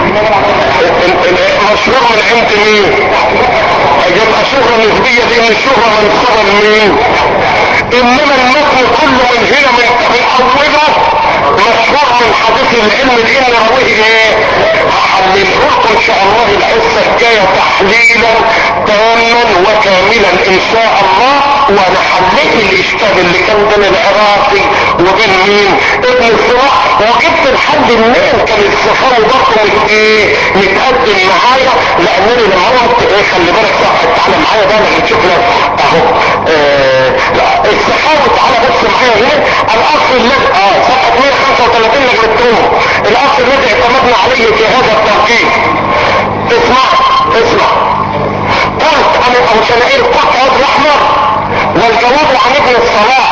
مشهور من عند مين يبقى شهرة نسبية لان الشهرة منصوبة لمين انما المتن كله من هنا من من اوله مشهور من حديث العلم لان رويه ايه هحلله لكم ان شاء الله الحصة الجاية تحليلا تاما وكاملا ان شاء الله وانا حليت الاشكال اللي كان بين العراقي وبين مين ابن الصلاح وجبت الحد منين كان السفاري برضه ايه متقدم معايا لانني لما قلت ايه خلي بالك صح تعالى معايا بقى لما تشوف لك اهو آه السحاوي تعالى بص معايا هنا الاصل الذي اه صفحه 135 لجلتهم الاصل الذي اعتمدنا عليه في هذا التوقيت اسمع اسمع قلت انا ابو شنائر قلت هذا الاحمر والجواب عن ابن الصلاح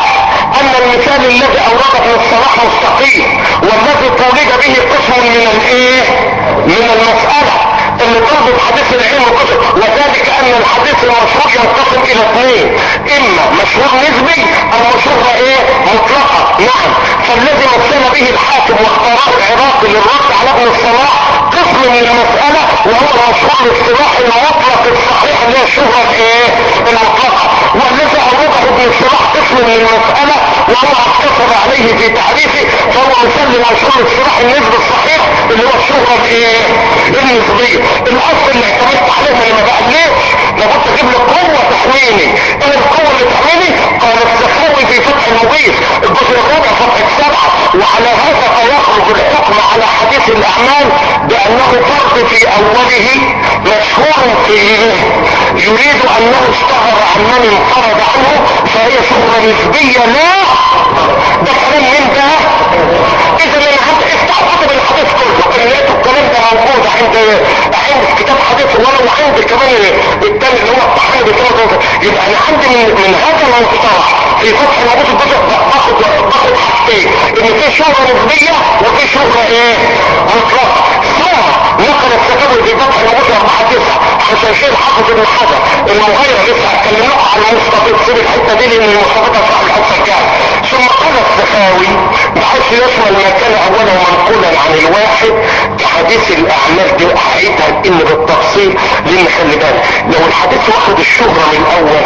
ان المثال الذي اورد ابن الصلاح مستقيم والذي طولد به قسم من الايه من المسألة اللي تربط حديث العلم وقسم وذلك ان الحديث المشهور ينقسم الى اثنين اما مشهور نسبي او مشهور ايه مطلقة نعم فالذي مثل به الحاكم واختاره العراقي للرد على ابن الصلاح قسم من المسألة وهو المشهور الاصطلاح المطلق الصحيح اللي هي الشهرة الايه المطلقة والذي اوضح ابن الصلاح قسم من المسألة وهو اقتصر عليه في تعريفه فهو مثال للمشهور الاصطلاح النسبي الصحيح اللي هو الشهرة الايه النسبية الاصل اللي اعتمدت عليه من ما بقليش لابد اجيب له قوة تحويني ايه القوة اللي تحويني قال السخاوي في فتح المغيث الجزء الرابع صفحة سبعة وعلى هذا فيخرج الحكم على حديث الاعمال بانه فرض في اوله مشهور فيه يريد انه اشتهر عن من انفرد عنه فهي شهرة نسبية لا ده كلام من ده اذا انا عند افتح كتب الحديث كله لقيت الكلام ده موجود عند عند كتاب حديث وانا وعند كمان التاني اللي هو الطحاني بتاعه يبقى انا عندي من, من هذا المصطلح في فتح الموجود الجزء باخد باخد حاجتين ان في شهرة نسبية وفي شهرة ايه مطلقة ثم نقل التكبر في فتح الموجود اربعة تسعة عشان شيء حافظ ابن حجر المغير لسه هتكلم لكم عن المستفيد سيب الحتة دي لان المستفيد هتروح الحتة الجاية ثم قال السخاوي بحيث يشمل ما كان اولا منقولا عن الواحد كحديث الاعمال دي احيتها ان بالتفصيل لان خلي بالك لو الحديث واخد الشهرة من الاول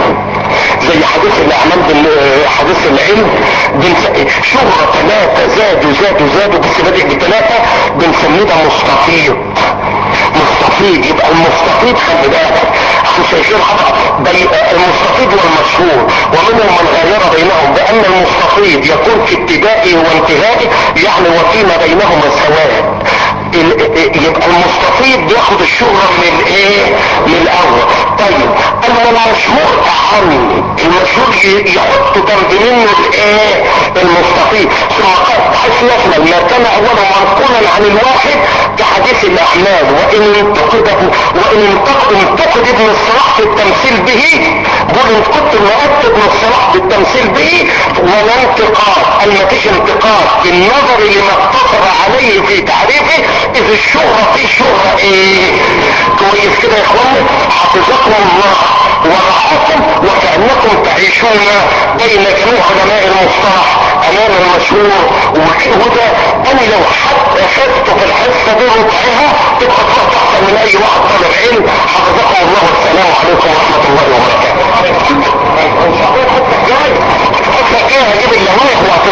زي حديث الاعمال حديث العلم شهرة ثلاثة زادوا زادوا زادوا بس بادئ بثلاثة بنسميه ده مستفيض مستفيض يبقى المستفيض خلي بالك عشان شيء خطأ بي المستفيض والمشهور ومنهم من غير بينهم بان المستفيض يكون في ابتدائه وانتهائه يعني وفيما بينهما سواء يبقى المستفيض بياخد الشهرة من الايه من الاول طيب اما المشهور اهم المشهور يحط جنب منه الايه المستفيض ثم قال بحيث يشمل ما كان اولا منقولا عن الواحد كحديث الاعمال وان انتقد وان انتقد انتقد ابن الصلاح في التمثيل به قول ان كنت مؤكد ابن الصلاح بالتمثيل به ولا انتقاد قال ما فيش انتقاد بالنظر لما اقتصر عليه في تعريفه اذ الشهرة في شهرة ايه كويس كده يا اخواني حفظكم الله ورعاكم وكأنكم تعيشون بين جميع علماء المصطلح امام المشهور وده انا لو حتى خفت في الحصة دي ربعها تبقى تروح احسن من اي واحد طالب علم حفظكم الله والسلام عليكم ورحمة الله وبركاته ان شاء الله الحصة الجاية الحصة الجاية هجيب اللوائح